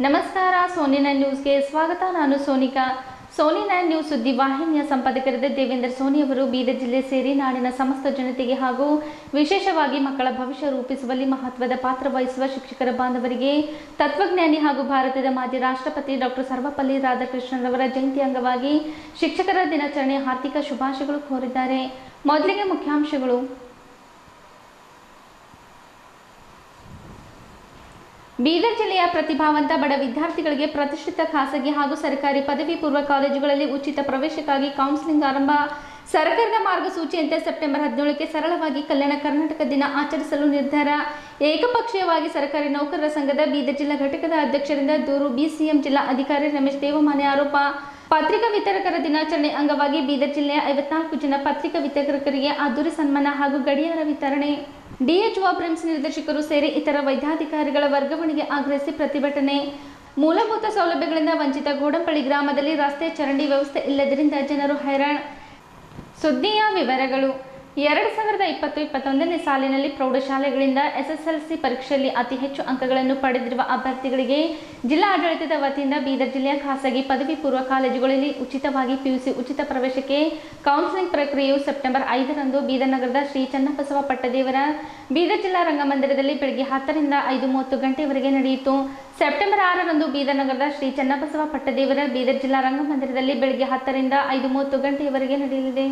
ನಮಸ್ಕಾರ Sony nine ನ್ಯೂಸ್ಗೆ ಸ್ವಾಗತ ನಾನು ಸೋನಿಕಾ ಸೋನಿ ನೈನ್ ನ್ಯೂಸ್ ಸುದ್ದಿವಾಹಿನಿಯ ಸಂಪಾದಕರಾದ ದೇವೇಂದ್ರ ಸೋನಿ ಅವರು ಬೀದರ್ ಜಿಲ್ಲೆ ಸೇರಿ ನಾಡಿನ ಸಮಸ್ತ ಜನತೆಗೆ ಹಾಗೂ ವಿಶೇಷವಾಗಿ ಮಕ್ಕಳ ಭವಿಷ್ಯ ರೂಪಿಸುವಲ್ಲಿ ಮಹತ್ವದ ಪಾತ್ರ ವಹಿಸುವ ಶಿಕ್ಷಕರ ಬಾಂಧವರಿಗೆ ತತ್ವಜ್ಞಾನಿ ಹಾಗೂ ಭಾರತದ ಮಾಜಿ ರಾಷ್ಟ್ರಪತಿ ಡಾಕ್ಟರ್ ಸರ್ವಪಲ್ಲಿ ರಾಧಾಕೃಷ್ಣರವರ ಜಯಂತಿ ಅಂಗವಾಗಿ ಶಿಕ್ಷಕರ ದಿನಾಚರಣೆ ಹಾರ್ದಿಕ ಶುಭಾಶಯಗಳು ಕೋರಿದ್ದಾರೆ ಮೊದಲಿಗೆ ಮುಖ್ಯಾಂಶಗಳು ಬೀದರ್ ಜಿಲ್ಲೆಯ ಪ್ರತಿಭಾವಂತ ಬಡ ವಿದ್ಯಾರ್ಥಿಗಳಿಗೆ ಪ್ರತಿಷ್ಠಿತ ಖಾಸಗಿ ಹಾಗೂ ಸರ್ಕಾರಿ ಪದವಿ ಪೂರ್ವ ಕಾಲೇಜುಗಳಲ್ಲಿ ಉಚಿತ ಪ್ರವೇಶಕ್ಕಾಗಿ ಕೌನ್ಸಿಲಿಂಗ್ ಆರಂಭ ಸರ್ಕಾರದ ಮಾರ್ಗಸೂಚಿಯಂತೆ ಸೆಪ್ಟೆಂಬರ್ ಹದಿನೇಳಕ್ಕೆ ಸರಳವಾಗಿ ಕಲ್ಯಾಣ ಕರ್ನಾಟಕ ದಿನ ಆಚರಿಸಲು ನಿರ್ಧಾರ ಏಕಪಕ್ಷೀಯವಾಗಿ ಸರ್ಕಾರಿ ನೌಕರರ ಸಂಘದ ಬೀದರ್ ಜಿಲ್ಲಾ ಘಟಕದ ಅಧ್ಯಕ್ಷರಿಂದ ದೂರು ಬಿಸಿಎಂ ಜಿಲ್ಲಾ ಅಧಿಕಾರಿ ರಮೇಶ್ ದೇವಮಾನೆ ಆರೋಪ ಪತ್ರಿಕಾ ವಿತರಕರ ದಿನಾಚರಣೆ ಅಂಗವಾಗಿ ಬೀದರ್ ಜಿಲ್ಲೆಯ ಐವತ್ನಾಲ್ಕು ಜನ ಪತ್ರಿಕಾ ವಿತರಕರಿಗೆ ಅದ್ದೂರಿ ಸನ್ಮಾನ ಹಾಗೂ ಗಡಿಯಾರ ವಿತರಣೆ ಡಿಎಚ್ಒ ಬ್ರಿಮ್ಸ್ ನಿರ್ದೇಶಕರು ಸೇರಿ ಇತರ ವೈದ್ಯಾಧಿಕಾರಿಗಳ ವರ್ಗಾವಣೆಗೆ ಆಗ್ರಹಿಸಿ ಪ್ರತಿಭಟನೆ ಮೂಲಭೂತ ಸೌಲಭ್ಯಗಳಿಂದ ವಂಚಿತ ಗೋಡಂಪಳ್ಳಿ ಗ್ರಾಮದಲ್ಲಿ ರಸ್ತೆ ಚರಂಡಿ ವ್ಯವಸ್ಥೆ ಇಲ್ಲದರಿಂದ ಜನರು ಹೈರಾಣ ಸುದ್ದಿಯ ವಿವರಗಳು ಎರಡು ಸಾವಿರದ ಇಪ್ಪತ್ತು ಇಪ್ಪತ್ತೊಂದನೇ ಸಾಲಿನಲ್ಲಿ ಪ್ರೌಢಶಾಲೆಗಳಿಂದ ಎಸ್ಎಸ್ಎಲ್ಸಿ ಪರೀಕ್ಷೆಯಲ್ಲಿ ಅತಿ ಹೆಚ್ಚು ಅಂಕಗಳನ್ನು ಪಡೆದಿರುವ ಅಭ್ಯರ್ಥಿಗಳಿಗೆ ಜಿಲ್ಲಾ ಆಡಳಿತದ ವತಿಯಿಂದ ಬೀದರ್ ಜಿಲ್ಲೆಯ ಖಾಸಗಿ ಪದವಿ ಪೂರ್ವ ಕಾಲೇಜುಗಳಲ್ಲಿ ಉಚಿತವಾಗಿ ಪಿಯುಸಿ ಉಚಿತ ಪ್ರವೇಶಕ್ಕೆ ಕೌನ್ಸಿಲಿಂಗ್ ಪ್ರಕ್ರಿಯೆಯು ಸೆಪ್ಟೆಂಬರ್ ಐದರಂದು ಬೀದರ್ ನಗರದ ಶ್ರೀ ಚನ್ನಬಸವ ಪಟ್ಟದೇವರ ಬೀದರ್ ಜಿಲ್ಲಾ ರಂಗಮಂದಿರದಲ್ಲಿ ಬೆಳಗ್ಗೆ ಹತ್ತರಿಂದ ಐದು ಮೂವತ್ತು ಗಂಟೆವರೆಗೆ ನಡೆಯಿತು ಸೆಪ್ಟೆಂಬರ್ ಆರರಂದು ಬೀದರ್ ನಗರದ ಶ್ರೀ ಚನ್ನಬಸವ ಪಟ್ಟದೇವರ ಬೀದರ್ ಜಿಲ್ಲಾ ರಂಗಮಂದಿರದಲ್ಲಿ ಬೆಳಗ್ಗೆ ಹತ್ತರಿಂದ ಐದು ಮೂವತ್ತು ಗಂಟೆಯವರೆಗೆ ನಡೆಯಲಿದೆ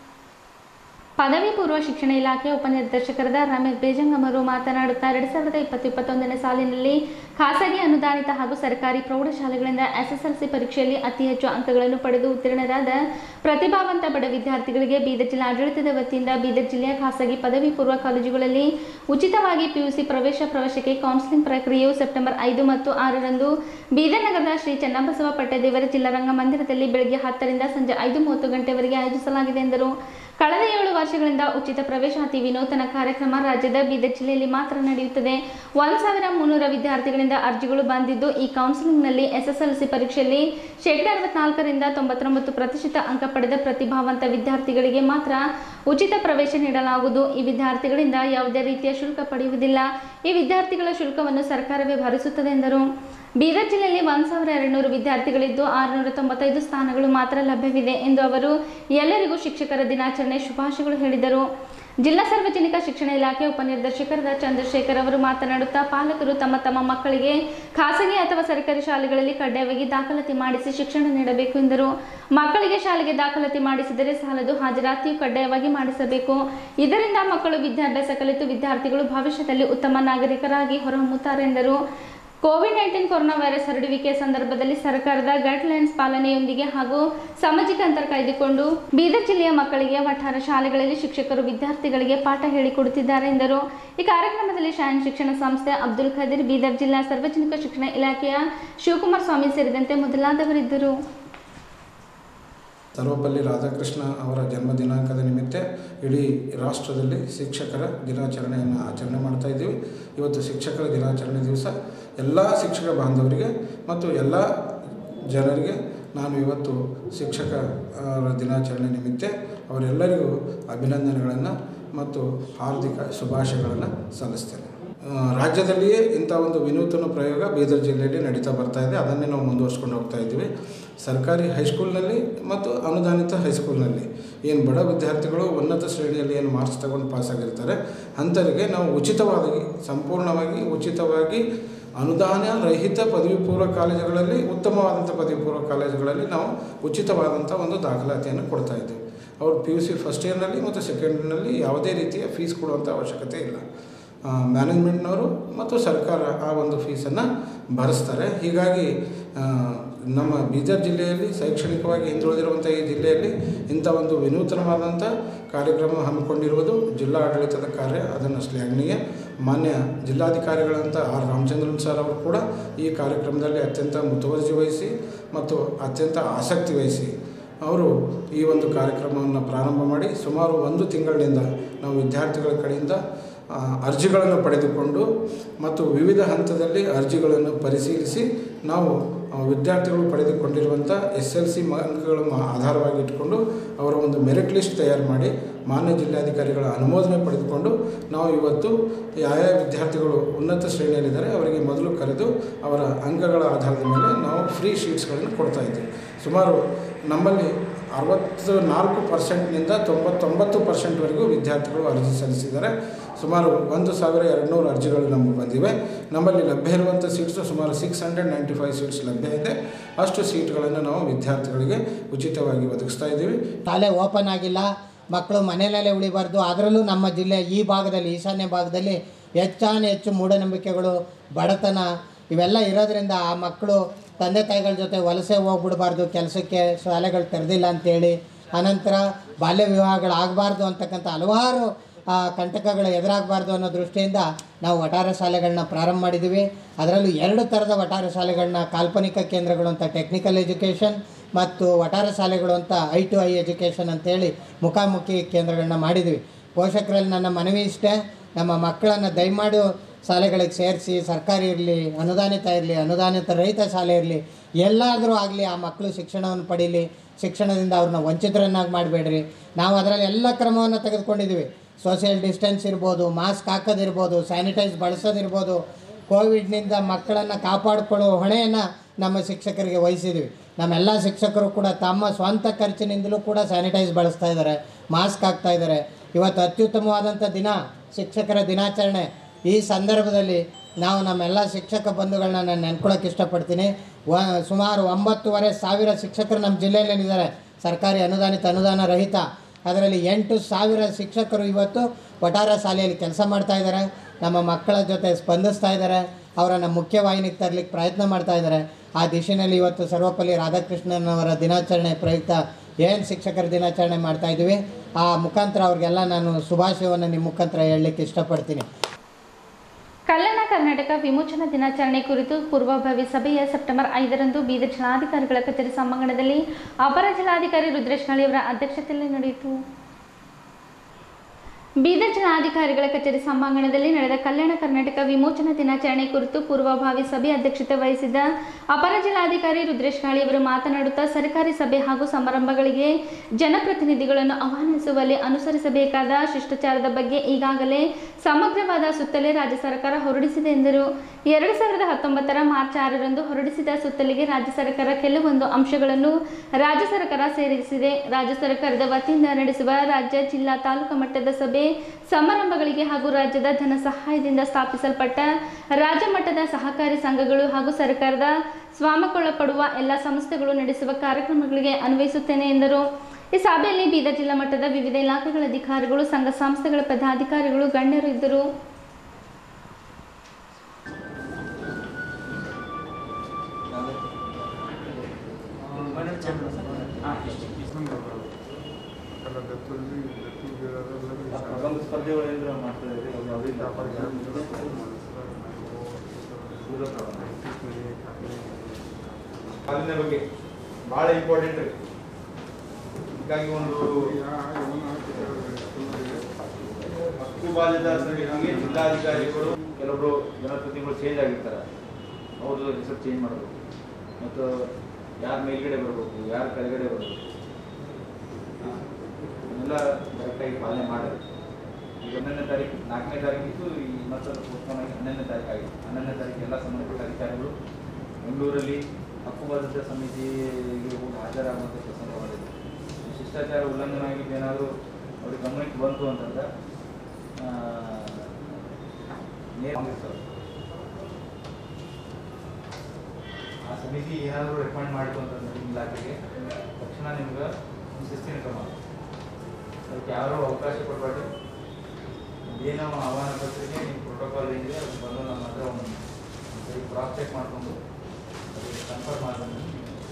ಪದವಿ ಪೂರ್ವ ಶಿಕ್ಷಣ ಇಲಾಖೆ ಉಪನಿರ್ದೇಶಕರಾದ ರಮೇಶ್ ಬೇಜಂಗಮ್ ಅವರು ಮಾತನಾಡುತ್ತಾ ಎರಡು ಸಾವಿರದ ಇಪ್ಪತ್ತು ಇಪ್ಪತ್ತೊಂದನೇ ಸಾಲಿನಲ್ಲಿ ಖಾಸಗಿ ಅನುದಾನಿತ ಹಾಗೂ ಸರ್ಕಾರಿ ಪ್ರೌಢಶಾಲೆಗಳಿಂದ ಎಸ್ಎಸ್ಎಲ್ಸಿ ಪರೀಕ್ಷೆಯಲ್ಲಿ ಅತಿ ಹೆಚ್ಚು ಅಂಕಗಳನ್ನು ಪಡೆದು ಉತ್ತೀರ್ಣರಾದ ಪ್ರತಿಭಾವಂತ ಬಡ ವಿದ್ಯಾರ್ಥಿಗಳಿಗೆ ಬೀದರ್ ಜಿಲ್ಲಾ ಆಡಳಿತದ ವತಿಯಿಂದ ಬೀದರ್ ಜಿಲ್ಲೆಯ ಖಾಸಗಿ ಪದವಿ ಪೂರ್ವ ಕಾಲೇಜುಗಳಲ್ಲಿ ಉಚಿತವಾಗಿ ಪಿಯುಸಿ ಪ್ರವೇಶ ಪ್ರವೇಶಕ್ಕೆ ಕೌನ್ಸಿಲಿಂಗ್ ಪ್ರಕ್ರಿಯೆಯು ಸೆಪ್ಟೆಂಬರ್ ಐದು ಮತ್ತು ಆರರಂದು ಬೀದರ್ ನಗರದ ಶ್ರೀ ಚನ್ನಬಸವ ಪಟ್ಟದೇವರ ಜಿಲ್ಲಾ ರಂಗಮಂದಿರದಲ್ಲಿ ಬೆಳಗ್ಗೆ ಹತ್ತರಿಂದ ಸಂಜೆ ಐದು ಮೂವತ್ತು ಗಂಟೆವರೆಗೆ ಆಯೋಜಿಸಲಾಗಿದೆ ಎಂದರು ಕಳೆದ ಏಳು ವರ್ಷಗಳಿಂದ ಉಚಿತ ಪ್ರವೇಶಾತಿ ವಿನೂತನ ಕಾರ್ಯಕ್ರಮ ರಾಜ್ಯದ ಬೀದರ್ ಜಿಲ್ಲೆಯಲ್ಲಿ ಮಾತ್ರ ನಡೆಯುತ್ತದೆ ಒಂದು ಸಾವಿರ ಮುನ್ನೂರ ವಿದ್ಯಾರ್ಥಿಗಳಿಂದ ಅರ್ಜಿಗಳು ಬಂದಿದ್ದು ಈ ಕೌನ್ಸಿಲಿಂಗ್ನಲ್ಲಿ ಎಸ್ಎಸ್ಎಲ್ಸಿ ಪರೀಕ್ಷೆಯಲ್ಲಿ ಶೇಕಡ ಅರವತ್ನಾಲ್ಕರಿಂದ ತೊಂಬತ್ತೊಂಬತ್ತು ಪ್ರತಿಶತ ಅಂಕ ಪಡೆದ ಪ್ರತಿಭಾವಂತ ವಿದ್ಯಾರ್ಥಿಗಳಿಗೆ ಮಾತ್ರ ಉಚಿತ ಪ್ರವೇಶ ನೀಡಲಾಗುವುದು ಈ ವಿದ್ಯಾರ್ಥಿಗಳಿಂದ ಯಾವುದೇ ರೀತಿಯ ಶುಲ್ಕ ಪಡೆಯುವುದಿಲ್ಲ ಈ ವಿದ್ಯಾರ್ಥಿಗಳ ಶುಲ್ಕವನ್ನು ಸರ್ಕಾರವೇ ಭರಿಸುತ್ತದೆ ಎಂದರು ಬೀದರ್ ಜಿಲ್ಲೆಯಲ್ಲಿ ಒಂದು ಸಾವಿರ ಎರಡುನೂರು ವಿದ್ಯಾರ್ಥಿಗಳಿದ್ದು ಆರುನೂರ ತೊಂಬತ್ತೈದು ಸ್ಥಾನಗಳು ಮಾತ್ರ ಲಭ್ಯವಿದೆ ಎಂದು ಅವರು ಎಲ್ಲರಿಗೂ ಶಿಕ್ಷಕರ ದಿನಾಚರಣೆ ಶುಭಾಶಯಗಳು ಹೇಳಿದರು ಜಿಲ್ಲಾ ಸಾರ್ವಜನಿಕ ಶಿಕ್ಷಣ ಇಲಾಖೆ ಉಪನಿರ್ದೇಶಕರಾದ ಚಂದ್ರಶೇಖರ್ ಅವರು ಮಾತನಾಡುತ್ತಾ ಪಾಲಕರು ತಮ್ಮ ತಮ್ಮ ಮಕ್ಕಳಿಗೆ ಖಾಸಗಿ ಅಥವಾ ಸರ್ಕಾರಿ ಶಾಲೆಗಳಲ್ಲಿ ಕಡ್ಡಾಯವಾಗಿ ದಾಖಲಾತಿ ಮಾಡಿಸಿ ಶಿಕ್ಷಣ ನೀಡಬೇಕು ಎಂದರು ಮಕ್ಕಳಿಗೆ ಶಾಲೆಗೆ ದಾಖಲಾತಿ ಮಾಡಿಸಿದರೆ ಸಾಲದು ಹಾಜರಾತಿಯು ಕಡ್ಡಾಯವಾಗಿ ಮಾಡಿಸಬೇಕು ಇದರಿಂದ ಮಕ್ಕಳು ವಿದ್ಯಾಭ್ಯಾಸ ಕಲಿತು ವಿದ್ಯಾರ್ಥಿಗಳು ಭವಿಷ್ಯದಲ್ಲಿ ಉತ್ತಮ ನಾಗರಿಕರಾಗಿ ಹೊರಹೊಮ್ಮುತ್ತಾರೆ ಎಂದರು ಕೋವಿಡ್ ನೈನ್ಟೀನ್ ಕೊರೋನಾ ವೈರಸ್ ಹರಡುವಿಕೆ ಸಂದರ್ಭದಲ್ಲಿ ಸರ್ಕಾರದ ಗೈಡ್ಲೈನ್ಸ್ ಪಾಲನೆಯೊಂದಿಗೆ ಹಾಗೂ ಸಾಮಾಜಿಕ ಅಂತರ ಕಾಯ್ದುಕೊಂಡು ಬೀದರ್ ಜಿಲ್ಲೆಯ ಮಕ್ಕಳಿಗೆ ವಠಾರ ಶಾಲೆಗಳಲ್ಲಿ ಶಿಕ್ಷಕರು ವಿದ್ಯಾರ್ಥಿಗಳಿಗೆ ಪಾಠ ಹೇಳಿಕೊಡುತ್ತಿದ್ದಾರೆ ಎಂದರು ಈ ಕಾರ್ಯಕ್ರಮದಲ್ಲಿ ಶಾಯನ್ ಶಿಕ್ಷಣ ಸಂಸ್ಥೆ ಅಬ್ದುಲ್ ಖದೀರ್ ಬೀದರ್ ಜಿಲ್ಲಾ ಸಾರ್ವಜನಿಕ ಶಿಕ್ಷಣ ಇಲಾಖೆಯ ಶಿವಕುಮಾರ್ ಸ್ವಾಮಿ ಸೇರಿದಂತೆ ಮೊದಲಾದವರಿದ್ದರು ಸರ್ವಪಲ್ಲಿ ರಾಧಾಕೃಷ್ಣ ಅವರ ಜನ್ಮ ದಿನಾಂಕದ ನಿಮಿತ್ತ ಇಡೀ ರಾಷ್ಟ್ರದಲ್ಲಿ ಶಿಕ್ಷಕರ ದಿನಾಚರಣೆಯನ್ನು ಆಚರಣೆ ಮಾಡ್ತಾ ಇದ್ದೀವಿ ಇವತ್ತು ಶಿಕ್ಷಕರ ದಿನಾಚರಣೆ ದಿವಸ ಎಲ್ಲ ಶಿಕ್ಷಕ ಬಾಂಧವರಿಗೆ ಮತ್ತು ಎಲ್ಲ ಜನರಿಗೆ ನಾನು ಇವತ್ತು ಶಿಕ್ಷಕ ಅವರ ದಿನಾಚರಣೆ ನಿಮಿತ್ತ ಅವರೆಲ್ಲರಿಗೂ ಅಭಿನಂದನೆಗಳನ್ನು ಮತ್ತು ಹಾರ್ದಿಕ ಶುಭಾಶಯಗಳನ್ನು ಸಲ್ಲಿಸ್ತೇನೆ ಆ, ರಾಜ್ಯದಲ್ಲಿಯೇ ಇಂಥ ಒಂದು ವಿನೂತನ ಪ್ರಯೋಗ ಬೀದರ್ ಜಿಲ್ಲೆಯಲ್ಲಿ ನಡೀತಾ ಬರ್ತಾ ಇದೆ ಅದನ್ನೇ ನಾವು ಮುಂದುವರ್ಸ್ಕೊಂಡು ಹೋಗ್ತಾ ಇದ್ದೀವಿ ಸರ್ಕಾರಿ ಹೈಸ್ಕೂಲ್ನಲ್ಲಿ ಮತ್ತು ಅನುದಾನಿತ ಹೈಸ್ಕೂಲ್ನಲ್ಲಿ ಏನು ಬಡ ವಿದ್ಯಾರ್ಥಿಗಳು ಉನ್ನತ ಶ್ರೇಣಿಯಲ್ಲಿ ಏನು ಮಾರ್ಕ್ಸ್ ತಗೊಂಡು ಪಾಸಾಗಿರ್ತಾರೆ ಅಂಥವರಿಗೆ ನಾವು ಉಚಿತವಾಗಿ ಸಂಪೂರ್ಣವಾಗಿ ಉಚಿತವಾಗಿ ಅನುದಾನ ರಹಿತ ಪದವಿ ಪೂರ್ವ ಕಾಲೇಜುಗಳಲ್ಲಿ ಉತ್ತಮವಾದಂಥ ಪದವಿ ಪೂರ್ವ ಕಾಲೇಜುಗಳಲ್ಲಿ ನಾವು ಉಚಿತವಾದಂಥ ಒಂದು ದಾಖಲಾತಿಯನ್ನು ಕೊಡ್ತಾ ಇದ್ದೀವಿ ಅವರು ಪಿ ಯು ಸಿ ಫಸ್ಟ್ ಇಯರ್ನಲ್ಲಿ ಮತ್ತು ಸೆಕೆಂಡ್ ಇಯರ್ನಲ್ಲಿ ಯಾವುದೇ ರೀತಿಯ ಫೀಸ್ ಕೊಡುವಂಥ ಅವಶ್ಯಕತೆ ಇಲ್ಲ ಮ್ಯಾನೇಜ್ಮೆಂಟ್ನವರು ಮತ್ತು ಸರ್ಕಾರ ಆ ಒಂದು ಫೀಸನ್ನು ಭರಿಸ್ತಾರೆ ಹೀಗಾಗಿ ಆ, ನಮ್ಮ ಬೀದರ್ ಜಿಲ್ಲೆಯಲ್ಲಿ ಶೈಕ್ಷಣಿಕವಾಗಿ ಹಿಂದುಳಿದಿರುವಂಥ ಈ ಜಿಲ್ಲೆಯಲ್ಲಿ ಇಂಥ ಒಂದು ವಿನೂತನವಾದಂಥ ಕಾರ್ಯಕ್ರಮ ಹಮ್ಮಿಕೊಂಡಿರುವುದು ಜಿಲ್ಲಾ ಆಡಳಿತದ ಕಾರ್ಯ ಅದನ್ನು ಶ್ಲಾಘನೀಯ ಮಾನ್ಯ ಜಿಲ್ಲಾಧಿಕಾರಿಗಳಂತ ಆರ್ ರಾಮಚಂದ್ರನ್ ಸರ್ ಅವರು ಕೂಡ ಈ ಕಾರ್ಯಕ್ರಮದಲ್ಲಿ ಅತ್ಯಂತ ಮುತುವರ್ಜಿ ವಹಿಸಿ ಮತ್ತು ಅತ್ಯಂತ ಆಸಕ್ತಿ ವಹಿಸಿ ಅವರು ಈ ಒಂದು ಕಾರ್ಯಕ್ರಮವನ್ನು ಪ್ರಾರಂಭ ಮಾಡಿ ಸುಮಾರು ಒಂದು ತಿಂಗಳಿನಿಂದ ನಾವು ವಿದ್ಯಾರ್ಥಿಗಳ ಕಡೆಯಿಂದ ಆ, ಅರ್ಜಿಗಳನ್ನು ಪಡೆದುಕೊಂಡು ಮತ್ತು ವಿವಿಧ ಹಂತದಲ್ಲಿ ಅರ್ಜಿಗಳನ್ನು ಪರಿಶೀಲಿಸಿ ನಾವು ಆ, ವಿದ್ಯಾರ್ಥಿಗಳು ಪಡೆದುಕೊಂಡಿರುವಂಥ ಎಸ್ ಎಲ್ ಸಿ ಅಂಕಗಳು ಮಾ- ಆಧಾರವಾಗಿ ಇಟ್ಕೊಂಡು ಅವರ ಒಂದು ಮೆರಿಟ್ ಲಿಸ್ಟ್ ತಯಾರು ಮಾಡಿ ಮಾನ್ಯ ಜಿಲ್ಲಾಧಿಕಾರಿಗಳ ಅನುಮೋದನೆ ಪಡೆದುಕೊಂಡು ನಾವು ಇವತ್ತು ಯಾವ್ಯಾವ ವಿದ್ಯಾರ್ಥಿಗಳು ಉನ್ನತ ಶ್ರೇಣಿಯಲ್ಲಿದ್ದಾರೆ ಅವರಿಗೆ ಮೊದಲು ಕರೆದು ಅವರ ಅಂಕಗಳ ಆಧಾರದ ಮೇಲೆ ನಾವು ಫ್ರೀ ಶೀಟ್ಸ್ಗಳನ್ನು ಕೊಡ್ತಾ ಇದ್ದೀವಿ ಸುಮಾರು ನಮ್ಮಲ್ಲಿ ಅರವತ್ತು ನಾಲ್ಕು ಪರ್ಸೆಂಟ್ನಿಂದ ತೊಂಬತ್ತೊಂಬತ್ತು ಪರ್ಸೆಂಟ್ವರೆಗೂ ವಿದ್ಯಾರ್ಥಿಗಳು ಅರ್ಜಿ ಸಲ್ಲಿಸಿದ್ದಾರೆ ಸುಮಾರು ಒಂದು ಸಾವಿರ ಎರಡುನೂರು ಅರ್ಜಿಗಳು ನಮಗೆ ಬಂದಿವೆ ನಮ್ಮಲ್ಲಿ ಲಭ್ಯ ಇರುವಂಥ ಸೀಟ್ಸು ಸುಮಾರು six hundred ninety five seats ಲಭ್ಯ ಇದೆ ಅಷ್ಟು ಸೀಟ್ಗಳನ್ನು ನಾವು ವಿದ್ಯಾರ್ಥಿಗಳಿಗೆ ಉಚಿತವಾಗಿ ಒದಗಿಸ್ತಾ ಇದ್ದೀವಿ ಶಾಲೆ ಓಪನ್ ಆಗಿಲ್ಲ ಮಕ್ಕಳು ಮನೆಯಲ್ಲೇ ಉಳಿಬಾರ್ದು ಅದರಲ್ಲೂ ನಮ್ಮ ಜಿಲ್ಲೆ ಈ ಭಾಗದಲ್ಲಿ ಈಶಾನ್ಯ ಭಾಗದಲ್ಲಿ ಹೆಚ್ಚಾನ ಹೆಚ್ಚು ಮೂಢನಂಬಿಕೆಗಳು ಬಡತನ ಇವೆಲ್ಲ ಇರೋದ್ರಿಂದ ಆ ಮಕ್ಕಳು ತಂದೆ ತಾಯಿಗಳ ಜೊತೆ ವಲಸೆ ಹೋಗ್ಬಿಡ್ಬಾರ್ದು ಕೆಲಸಕ್ಕೆ ಶಾಲೆಗಳು ತೆರೆದಿಲ್ಲ ಅಂತೇಳಿ ಅನಂತರ ಬಾಲ್ಯ ವಿವಾಹಗಳಾಗಬಾರ್ದು ಅಂತಕ್ಕಂಥ ಹಲವಾರು ಆ, ಕಂಟಕಗಳು ಎದುರಾಗಬಾರ್ದು ಅನ್ನೋ ದೃಷ್ಟಿಯಿಂದ ನಾವು ವಠಾರ ಶಾಲೆಗಳನ್ನ ಪ್ರಾರಂಭ ಮಾಡಿದ್ದೀವಿ ಅದರಲ್ಲೂ ಎರಡು ಥರದ ವಠಾರ ಶಾಲೆಗಳನ್ನ ಕಾಲ್ಪನಿಕ ಕೇಂದ್ರಗಳು ಅಂತ ಟೆಕ್ನಿಕಲ್ ಎಜುಕೇಷನ್ ಮತ್ತು ವಠಾರ ಶಾಲೆಗಳು ಅಂತ ಐ ಟು ಐ ಎಜುಕೇಷನ್ ಅಂತೇಳಿ ಮುಖಾಮುಖಿ ಕೇಂದ್ರಗಳನ್ನ ಮಾಡಿದ್ವಿ ಪೋಷಕರಲ್ಲಿ ನನ್ನ ಮನವಿ ಇಷ್ಟೇ ನಮ್ಮ ಮಕ್ಕಳನ್ನು ದಯಮಾಡಿ ಶಾಲೆಗಳಿಗೆ ಸೇರಿಸಿ ಸರ್ಕಾರಿ ಇರಲಿ ಅನುದಾನಿತ ಇರಲಿ ಅನುದಾನಿತ ರಹಿತ ಶಾಲೆ ಇರಲಿ ಎಲ್ಲಾದರೂ ಆಗಲಿ ಆ ಮಕ್ಕಳು ಶಿಕ್ಷಣವನ್ನು ಪಡೀಲಿ ಶಿಕ್ಷಣದಿಂದ ಅವ್ರನ್ನ ವಂಚಿತರನ್ನಾಗಿ ಮಾಡಬೇಡ್ರಿ ನಾವು ಅದರಲ್ಲಿ ಎಲ್ಲ ಕ್ರಮವನ್ನು ತೆಗೆದುಕೊಂಡಿದ್ದೀವಿ ಸೋಷಿಯಲ್ ಡಿಸ್ಟೆನ್ಸ್ ಇರ್ಬೋದು ಮಾಸ್ಕ್ ಹಾಕೋದಿರ್ಬೋದು ಸ್ಯಾನಿಟೈಸ್ ಬಳಸೋದಿರ್ಬೋದು ಕೋವಿಡ್ನಿಂದ ಮಕ್ಕಳನ್ನು ಕಾಪಾಡಿಕೊಳ್ಳುವ ಹೊಣೆಯನ್ನು ನಮ್ಮ ಶಿಕ್ಷಕರಿಗೆ ವಹಿಸಿದ್ವಿ ನಮ್ಮೆಲ್ಲ ಶಿಕ್ಷಕರು ಕೂಡ ತಮ್ಮ ಸ್ವಂತ ಖರ್ಚಿನಿಂದಲೂ ಕೂಡ ಸ್ಯಾನಿಟೈಸ್ ಬಳಸ್ತಾ ಇದ್ದಾರೆ ಮಾಸ್ಕ್ ಹಾಕ್ತಾ ಇದ್ದಾರೆ ಇವತ್ತು ಅತ್ಯುತ್ತಮವಾದಂಥ ದಿನ ಶಿಕ್ಷಕರ ದಿನಾಚರಣೆ ಈ ಸಂದರ್ಭದಲ್ಲಿ ನಾವು ನಮ್ಮೆಲ್ಲ ಶಿಕ್ಷಕ ಬಂಧುಗಳನ್ನ ನಾನು ನೆನ್ಕೊಳ್ಳೋಕೆ ಇಷ್ಟಪಡ್ತೀನಿ ವ ಸುಮಾರು ಒಂಬತ್ತುವರೆ ಸಾವಿರ ಶಿಕ್ಷಕರು ನಮ್ಮ ಜಿಲ್ಲೆಯಲ್ಲಿದ್ದಾರೆ ಸರ್ಕಾರಿ ಅನುದಾನಿತ ಅನುದಾನ ರಹಿತ ಅದರಲ್ಲಿ ಎಂಟು ಸಾವಿರ ಶಿಕ್ಷಕರು ಇವತ್ತು ವಠಾರ ಶಾಲೆಯಲ್ಲಿ ಕೆಲಸ ಮಾಡ್ತಾ ಇದ್ದಾರೆ ನಮ್ಮ ಮಕ್ಕಳ ಜೊತೆ ಸ್ಪಂದಿಸ್ತಾ ಇದ್ದಾರೆ ಅವರನ್ನು ಮುಖ್ಯವಾಹಿನಿಗೆ ತರಲಿಕ್ಕೆ ಪ್ರಯತ್ನ ಮಾಡ್ತಾ ಇದ್ದಾರೆ ಆ ದಿಶೆಯಲ್ಲಿ ಇವತ್ತು ಸರ್ವಪಲ್ಲಿ ರಾಧಾಕೃಷ್ಣನ್ ಅವರ ದಿನಾಚರಣೆ ಪ್ರಯುಕ್ತ ಏನು ಶಿಕ್ಷಕರ ದಿನಾಚರಣೆ ಮಾಡ್ತಾ ಇದ್ದೀವಿ ಆ ಮುಖಾಂತರ ಅವ್ರಿಗೆಲ್ಲ ನಾನು ಶುಭಾಶಯವನ್ನು ನಿಮ್ಮ ಮುಖಾಂತರ ಹೇಳಲಿಕ್ಕೆ ಇಷ್ಟಪಡ್ತೀನಿ ಕಲ್ಯಾಣ ಕರ್ನಾಟಕ ವಿಮೋಚನಾ ದಿನಾಚರಣೆ ಕುರಿತು ಪೂರ್ವಭಾವಿ ಸಭೆಯ ಸೆಪ್ಟೆಂಬರ್ ಐದರಂದು ಬೀದರ್ ಜಿಲ್ಲಾಧಿಕಾರಿಗಳ ಕಚೇರಿ ಸಭಾಂಗಣದಲ್ಲಿ ಅಪರ ಜಿಲ್ಲಾಧಿಕಾರಿ ರುದ್ರೇಶ್ ಅವರ ಅಧ್ಯಕ್ಷತೆಯಲ್ಲಿ ನಡೆಯಿತು ಬೀದರ್ ಜಿಲ್ಲಾಧಿಕಾರಿಗಳ ಕಚೇರಿ ಸಭಾಂಗಣದಲ್ಲಿ ನಡೆದ ಕಲ್ಯಾಣ ಕರ್ನಾಟಕ ವಿಮೋಚನಾ ದಿನಾಚರಣೆ ಕುರಿತು ಪೂರ್ವಭಾವಿ ಸಭೆ ಅಧ್ಯಕ್ಷತೆ ವಹಿಸಿದ್ದ ಅಪರ ಜಿಲ್ಲಾಧಿಕಾರಿ ರುದ್ರೇಶ್ ಅವರು ಮಾತನಾಡುತ್ತಾ ಸರ್ಕಾರಿ ಸಭೆ ಹಾಗೂ ಸಮಾರಂಭಗಳಿಗೆ ಜನಪ್ರತಿನಿಧಿಗಳನ್ನು ಆಹ್ವಾನಿಸುವಲ್ಲಿ ಅನುಸರಿಸಬೇಕಾದ ಶಿಷ್ಟಾಚಾರದ ಬಗ್ಗೆ ಈಗಾಗಲೇ ಸಮಗ್ರವಾದ ಸುತ್ತಲೇ ರಾಜ್ಯ ಸರ್ಕಾರ ಹೊರಡಿಸಿದೆ ಎಂದರು ಎರಡು ಸಾವಿರದ ಹತ್ತೊಂಬತ್ತರ ಮಾರ್ಚ್ ಆರರಂದು ಹೊರಡಿಸಿದ ಸುತ್ತಲಿಗೆ ರಾಜ್ಯ ಸರ್ಕಾರ ಕೆಲವೊಂದು ಅಂಶಗಳನ್ನು ರಾಜ್ಯ ಸರ್ಕಾರ ಸೇರಿಸಿದೆ ರಾಜ್ಯ ಸರ್ಕಾರದ ವತಿಯಿಂದ ನಡೆಸುವ ರಾಜ್ಯ ಜಿಲ್ಲಾ ತಾಲೂಕು ಮಟ್ಟದ ಸಭೆ ಸಮಾರಂಭಗಳಿಗೆ ಹಾಗೂ ರಾಜ್ಯದ ಧನ ಸಹಾಯದಿಂದ ಸ್ಥಾಪಿಸಲ್ಪಟ್ಟ ರಾಜ್ಯ ಮಟ್ಟದ ಸಹಕಾರಿ ಸಂಘಗಳು ಹಾಗೂ ಸರ್ಕಾರದ ಸ್ವಾಮಕೊಳ್ಳಪಡುವ ಎಲ್ಲ ಸಂಸ್ಥೆಗಳು ನಡೆಸುವ ಕಾರ್ಯಕ್ರಮಗಳಿಗೆ ಅನ್ವಯಿಸುತ್ತೇನೆ ಎಂದರು ಈ ಸಭೆಯಲ್ಲಿ ಬೀದರ್ ಜಿಲ್ಲಾ ಮಟ್ಟದ ವಿವಿಧ ಇಲಾಖೆಗಳ ಅಧಿಕಾರಿಗಳು ಸಂಘ ಸಂಸ್ಥೆಗಳ ಪದಾಧಿಕಾರಿಗಳು ಗಣ್ಯರು ಇದ್ದರು ಪ್ರಬಂಧ ಸ್ಪರ್ಧೆಗಳು ಏನಾದ್ರು ಮಾಡ್ತಾ ಇದ್ರಿ ಅದು ಯಾವುದೇ ಹಾಲಿನ ಬಗ್ಗೆ ಭಾಳ ಇಂಪಾರ್ಟೆಂಟ್ ರೀ ಹೀಗಾಗಿ ಒಂದು ಹಕ್ಕುಬಾಧ್ಯತಾ ಸಮಿತಿಗೆ ಜಿಲ್ಲಾಧಿಕಾರಿಗಳು ಕೆಲವೊಬ್ರು ಜನಪ್ರತಿನಿಧಿಗಳು ಚೇಂಜ್ ಆಗಿರ್ತಾರೆ ಅವ್ರದ್ದು ಹೆಸರು ಚೇಂಜ್ ಮಾಡಬೇಕು ಮತ್ತು ಯಾರು ಮೇಲ್ಗಡೆ ಬರಬೇಕು ಯಾರು ಕೆಳಗಡೆ ಬರಬೇಕು ಎಲ್ಲ ಕರೆಕ್ಟಾಗಿ ಪಾಲನೆ ಮಾಡಿ ಈಗ ಹನ್ನೊಂದನೇ ತಾರೀಕು ನಾಲ್ಕನೇ ತಾರೀಕಿತ್ತು ಈ ಮತ್ತೊಂದು ಪೋಸ್ಟ್ಪೋನ್ ಆಗಿ ಹನ್ನೊಂದನೇ ತಾರೀಕು ಆಗಿದೆ ಹನ್ನೊಂದನೇ ತಾರೀಕು ಎಲ್ಲ ಸಂಬಂಧಪಟ್ಟ ಅಧಿಕಾರಿಗಳು ಬೆಂಗಳೂರಲ್ಲಿ ಹಕ್ಕುಬದ್ಧತಾ ಸಮಿತಿಗೆ ಹೋಗಿ ಹಾಜರಾಗುವಂಥ ಪ್ರಸಂಗ ಮಾಡಿದೆ ಈ ಶಿಷ್ಟಾಚಾರ ಉಲ್ಲಂಘನೆ ಆಗಿದ್ದು ಏನಾದರೂ ಅವ್ರಿಗೆ ಗಮನಕ್ಕೆ ಬಂತು ಅಂತಂದ್ರೆ ಆ, ನೇರ ಕಾಂಗ್ರೆಸ್ ಅವರು. ಆ ಸಮಿತಿ ಏನಾದರೂ ರೆಕಮೆಂಡ್ ಮಾಡಿತು ಅಂತಂದ್ರೆ ನಿಮ್ಮ ಇಲಾಖೆಗೆ ತಕ್ಷಣ ನಿಮ್ಗೆ ಶಿಸ್ತಿನ ಕ್ರಮ ಅದಕ್ಕೆ ಯಾರು ಅವಕಾಶ ಕೊಡಬೇಡಿ ಏನೋ ಆಹ್ವಾನ ಪತ್ರಿಕೆ ನಿಮ್ಮ ಪ್ರೋಟೋಕಾಲ್ ಏನಿದೆ ಅದು ಬಂದು ನಮ್ಮ ಹತ್ರ ಒಂದು ಸರಿ ಕ್ರಾಸ್ ಚೆಕ್ ಮಾಡಿಕೊಂಡು ಅದಕ್ಕೆ ಕನ್ಫರ್ಮ್ ಆದ್ಮೇಲೆ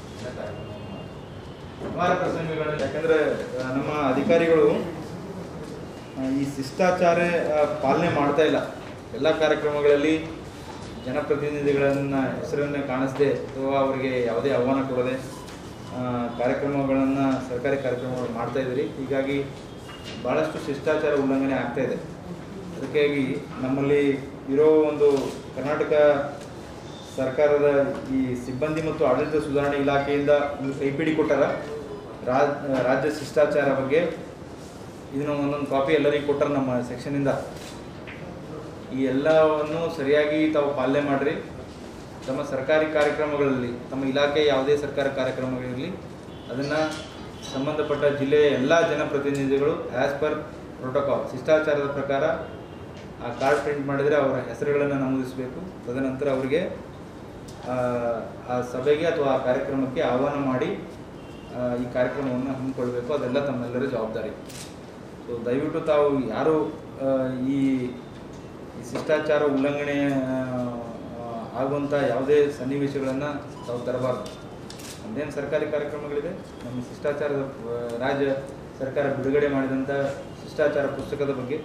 ಸುಮಾರು ಪ್ರಸಂಗಗಳಲ್ಲಿ ಯಾಕಂದರೆ ನಮ್ಮ ಅಧಿಕಾರಿಗಳು ಆ, ಈ ಶಿಷ್ಟಾಚಾರ ಆ, ಪಾಲನೆ ಮಾಡ್ತಾ ಇಲ್ಲ ಎಲ್ಲ ಕಾರ್ಯಕ್ರಮಗಳಲ್ಲಿ ಜನಪ್ರತಿನಿಧಿಗಳನ್ನು ಹೆಸರನ್ನು ಕಾಣಿಸದೆ ಅಥವಾ ಅವರಿಗೆ ಯಾವುದೇ ಆಹ್ವಾನ ಕೊಡದೆ ಆ, ಕಾರ್ಯಕ್ರಮಗಳನ್ನು ಸರ್ಕಾರಿ ಕಾರ್ಯಕ್ರಮಗಳು ಮಾಡ್ತಾ ಇದ್ದೀರಿ ಹೀಗಾಗಿ ಭಾಳಷ್ಟು ಶಿಷ್ಟಾಚಾರ ಉಲ್ಲಂಘನೆ ಆಗ್ತಾ ಇದೆ ಅದಕ್ಕಾಗಿ ನಮ್ಮಲ್ಲಿ ಇರೋ ಒಂದು ಕರ್ನಾಟಕ ಸರ್ಕಾರದ ಈ ಸಿಬ್ಬಂದಿ ಮತ್ತು ಆಡಳಿತ ಸುಧಾರಣೆ ಇಲಾಖೆಯಿಂದ ಒಂದು ಕೈ ಪಿಡಿ ಕೊಟ್ಟಾರ ರಾಜ್ ರಾಜ್ಯ ಶಿಷ್ಟಾಚಾರ ಬಗ್ಗೆ ಇದನ್ನ ಒಂದೊಂದು ಕಾಪಿ ಎಲ್ಲರಿಗೂ ಕೊಟ್ಟಾರ ನಮ್ಮ ಸೆಕ್ಷನಿಂದ ಈ ಎಲ್ಲವನ್ನು ಸರಿಯಾಗಿ ತಾವು ಪಾಲನೆ ಮಾಡಿರಿ ತಮ್ಮ ಸರ್ಕಾರಿ ಕಾರ್ಯಕ್ರಮಗಳಲ್ಲಿ ತಮ್ಮ ಇಲಾಖೆ ಯಾವುದೇ ಸರ್ಕಾರಿ ಕಾರ್ಯಕ್ರಮಗಳಿರಲಿ ಅದನ್ನು ಸಂಬಂಧಪಟ್ಟ ಜಿಲ್ಲೆಯ ಎಲ್ಲ ಜನಪ್ರತಿನಿಧಿಗಳು ಆ್ಯಸ್ ಪರ್ ಪ್ರೋಟೋಕಾಲ್ ಶಿಷ್ಟಾಚಾರದ ಪ್ರಕಾರ ಆ ಕಾರ್ಡ್ ಪ್ರಿಂಟ್ ಮಾಡಿದರೆ ಅವರ ಹೆಸರುಗಳನ್ನು ನಮೂದಿಸಬೇಕು ತದನಂತರ ಅವರಿಗೆ ಆ, ಆ ಸಭೆಗೆ ಅಥವಾ ಆ ಕಾರ್ಯಕ್ರಮಕ್ಕೆ ಆಹ್ವಾನ ಮಾಡಿ ಆ, ಈ ಕಾರ್ಯಕ್ರಮವನ್ನು ಹಮ್ಮಿಕೊಳ್ಬೇಕು ಅದೆಲ್ಲ ತಮ್ಮೆಲ್ಲರ ಜವಾಬ್ದಾರಿ ಸೊ ದಯವಿಟ್ಟು ತಾವು ಯಾರು ಆ, ಈ ಈ ಶಿಷ್ಟಾಚಾರ ಉಲ್ಲಂಘನೆ ಆ, ಆಗುವಂಥ ಯಾವುದೇ ಸನ್ನಿವೇಶಗಳನ್ನು ತಾವು ತರಬಾರ್ದು ನಮ್ಮದೇನು ಸರ್ಕಾರಿ ಕಾರ್ಯಕ್ರಮಗಳಿದೆ ನಮ್ಮ ಶಿಷ್ಟಾಚಾರದ ಆ, ರಾಜ್ಯ ಸರ್ಕಾರ ಬಿಡುಗಡೆ ಮಾಡಿದಂಥ ಶಿಷ್ಟಾಚಾರ ಪುಸ್ತಕದ ಬಗ್ಗೆ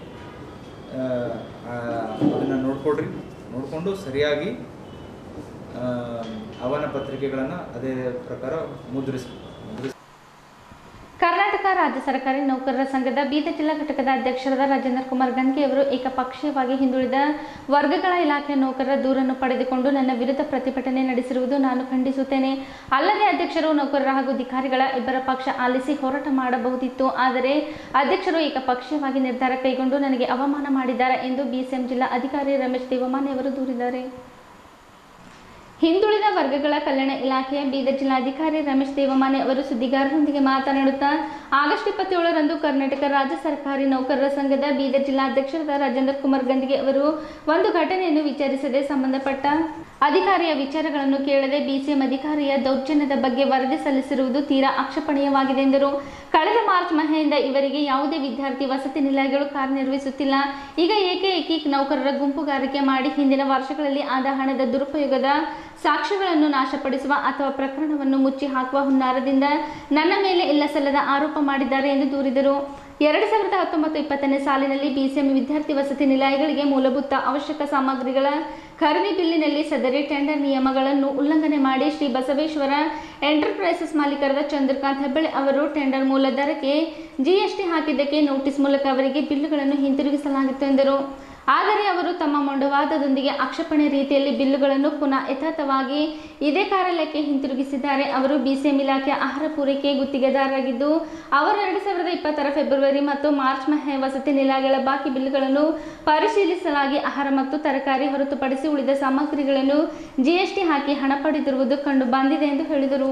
ಅದನ್ನು ನೋಡ್ಕೊಡ್ರಿ ನೋಡಿಕೊಂಡು ಸರಿಯಾಗಿ ಆ, ಆಹ್ವಾನ ಪತ್ರಿಕೆಗಳನ್ನು ಅದೇ ಪ್ರಕಾರ ಮುದ್ರಿಸಿ ಮುದ್ರಿಸಿ ಕರ್ನಾಟಕ ರಾಜ್ಯ ಸರ್ಕಾರಿ ನೌಕರರ ಸಂಘದ ಬೀದರ್ ಜಿಲ್ಲಾ ಘಟಕದ ಅಧ್ಯಕ್ಷರಾದ ರಾಜೇಂದ್ರ ಕುಮಾರ್ ಗನ್ಗೆ ಅವರು ಏಕಪಕ್ಷೀಯವಾಗಿ ಹಿಂದುಳಿದ ವರ್ಗಗಳ ಇಲಾಖೆಯ ನೌಕರರ ದೂರನ್ನು ಪಡೆದುಕೊಂಡು ನನ್ನ ವಿರುದ್ಧ ಪ್ರತಿಭಟನೆ ನಡೆಸಿರುವುದು ನಾನು ಖಂಡಿಸುತ್ತೇನೆ ಅಲ್ಲದೆ ಅಧ್ಯಕ್ಷರು ನೌಕರರ ಹಾಗೂ ಅಧಿಕಾರಿಗಳ ಇಬ್ಬರ ಪಕ್ಷ ಆಲಿಸಿ ಹೋರಾಟ ಮಾಡಬಹುದಿತ್ತು ಆದರೆ ಅಧ್ಯಕ್ಷರು ಏಕಪಕ್ಷೀಯವಾಗಿ ನಿರ್ಧಾರ ಕೈಗೊಂಡು ನನಗೆ ಅವಮಾನ ಮಾಡಿದ್ದಾರೆ ಎಂದು ಬಿಸಿಎಂ ಜಿಲ್ಲಾ ಅಧಿಕಾರಿ ರಮೇಶ್ ದೇವಮಾನೆ ಅವರು ದೂರಿದ್ದಾರೆ ಹಿಂದುಳಿದ ವರ್ಗಗಳ ಕಲ್ಯಾಣ ಇಲಾಖೆಯ ಬೀದರ್ ಜಿಲ್ಲಾಧಿಕಾರಿ ರಮೇಶ್ ದೇವಮಾನೆ ಅವರು ಸುದ್ದಿಗಾರರೊಂದಿಗೆ ಮಾತನಾಡುತ್ತಾ ಆಗಸ್ಟ್ ಇಪ್ಪತ್ತೇಳರಂದು ಕರ್ನಾಟಕ ರಾಜ್ಯ ಸರ್ಕಾರಿ ನೌಕರರ ಸಂಘದ ಬೀದರ್ ಜಿಲ್ಲಾಧ್ಯಕ್ಷರಾದ ರಾಜೇಂದ್ರ ಕುಮಾರ್ ಗಂದಿಗೆ ಅವರು ಒಂದು ಘಟನೆಯನ್ನು ವಿಚಾರಿಸದೆ ಸಂಬಂಧಪಟ್ಟ ಅಧಿಕಾರಿಯ ವಿಚಾರಗಳನ್ನು ಕೇಳದೆ ಬಿಸಿಎಂ ಅಧಿಕಾರಿಯ ದೌರ್ಜನ್ಯದ ಬಗ್ಗೆ ವರದಿ ಸಲ್ಲಿಸಿರುವುದು ತೀರಾ ಆಕ್ಷೇಪಣೀಯವಾಗಿದೆ ಎಂದರು ಕಳೆದ ಮಾರ್ಚ್ ಮಹೆಯಿಂದ ಇವರಿಗೆ ಯಾವುದೇ ವಿದ್ಯಾರ್ಥಿ ವಸತಿ ನಿಲಯಗಳು ಕಾರ್ಯನಿರ್ವಹಿಸುತ್ತಿಲ್ಲ ಈಗ ಏಕೆ ಏಕೀಕ ನೌಕರರ ಗುಂಪುಗಾರಿಕೆ ಮಾಡಿ ಹಿಂದಿನ ವರ್ಷಗಳಲ್ಲಿ ಆದ ಹಣದ ದುರುಪಯೋಗದ ಸಾಕ್ಷ್ಯಗಳನ್ನು ನಾಶಪಡಿಸುವ ಅಥವಾ ಪ್ರಕರಣವನ್ನು ಮುಚ್ಚಿ ಹಾಕುವ ಹುನ್ನಾರದಿಂದ ನನ್ನ ಮೇಲೆ ಇಲ್ಲ ಸಲ್ಲದ ಆರೋಪ ಮಾಡಿದ್ದಾರೆ ಎಂದು ದೂರಿದರು ಎರಡು ಸಾವಿರದ ಹತ್ತೊಂಬತ್ತು ಇಪ್ಪತ್ತನೇ ಸಾಲಿನಲ್ಲಿ ಬಿಸಿಎಂ ವಿದ್ಯಾರ್ಥಿ ವಸತಿ ನಿಲಯಗಳಿಗೆ ಮೂಲಭೂತ ಅವಶ್ಯಕ ಸಾಮಗ್ರಿಗಳ ಖರೀದಿ ಬಿಲ್ಲಿನಲ್ಲಿ ಸದರಿ ಟೆಂಡರ್ ನಿಯಮಗಳನ್ನು ಉಲ್ಲಂಘನೆ ಮಾಡಿ ಶ್ರೀ ಬಸವೇಶ್ವರ ಎಂಟರ್ಪ್ರೈಸಸ್ ಮಾಲೀಕರಾದ ಚಂದ್ರಕಾಂತ್ ಹೆಬ್ಬಳೆ ಅವರು ಟೆಂಡರ್ ಮೂಲ ದರಕ್ಕೆ ಜಿಎಸ್ಟಿ ಹಾಕಿದ್ದಕ್ಕೆ ನೋಟಿಸ್ ಮೂಲಕ ಅವರಿಗೆ ಬಿಲ್ಲುಗಳನ್ನು ಹಿಂತಿರುಗಿಸಲಾಗಿತ್ತು ಎಂದರು ಆದರೆ ಅವರು ತಮ್ಮ ಮೊಂಡವಾದದೊಂದಿಗೆ ಆಕ್ಷೇಪಣೆ ರೀತಿಯಲ್ಲಿ ಬಿಲ್ಲುಗಳನ್ನು ಪುನಃ ಯಥಾರ್ಥವಾಗಿ ಇದೇ ಕಾರ್ಯಾಲಯಕ್ಕೆ ಹಿಂತಿರುಗಿಸಿದ್ದಾರೆ ಅವರು ಬಿಸಿಎಂ ಇಲಾಖೆ ಆಹಾರ ಪೂರೈಕೆ ಗುತ್ತಿಗೆದಾರರಾಗಿದ್ದು ಅವರು ಎರಡು ಸಾವಿರದ ಇಪ್ಪತ್ತರ ಫೆಬ್ರವರಿ ಮತ್ತು ಮಾರ್ಚ್ ಮಹೆ ವಸತಿ ನಿಲಯಗಳ ಬಾಕಿ ಬಿಲ್ಗಳನ್ನು ಪರಿಶೀಲಿಸಲಾಗಿ ಆಹಾರ ಮತ್ತು ತರಕಾರಿ ಹೊರತುಪಡಿಸಿ ಉಳಿದ ಸಾಮಗ್ರಿಗಳನ್ನು ಜಿಎಸ್ಟಿ ಹಾಕಿ ಹಣ ಪಡೆದಿರುವುದು ಕಂಡು ಬಂದಿದೆ ಎಂದು ಹೇಳಿದರು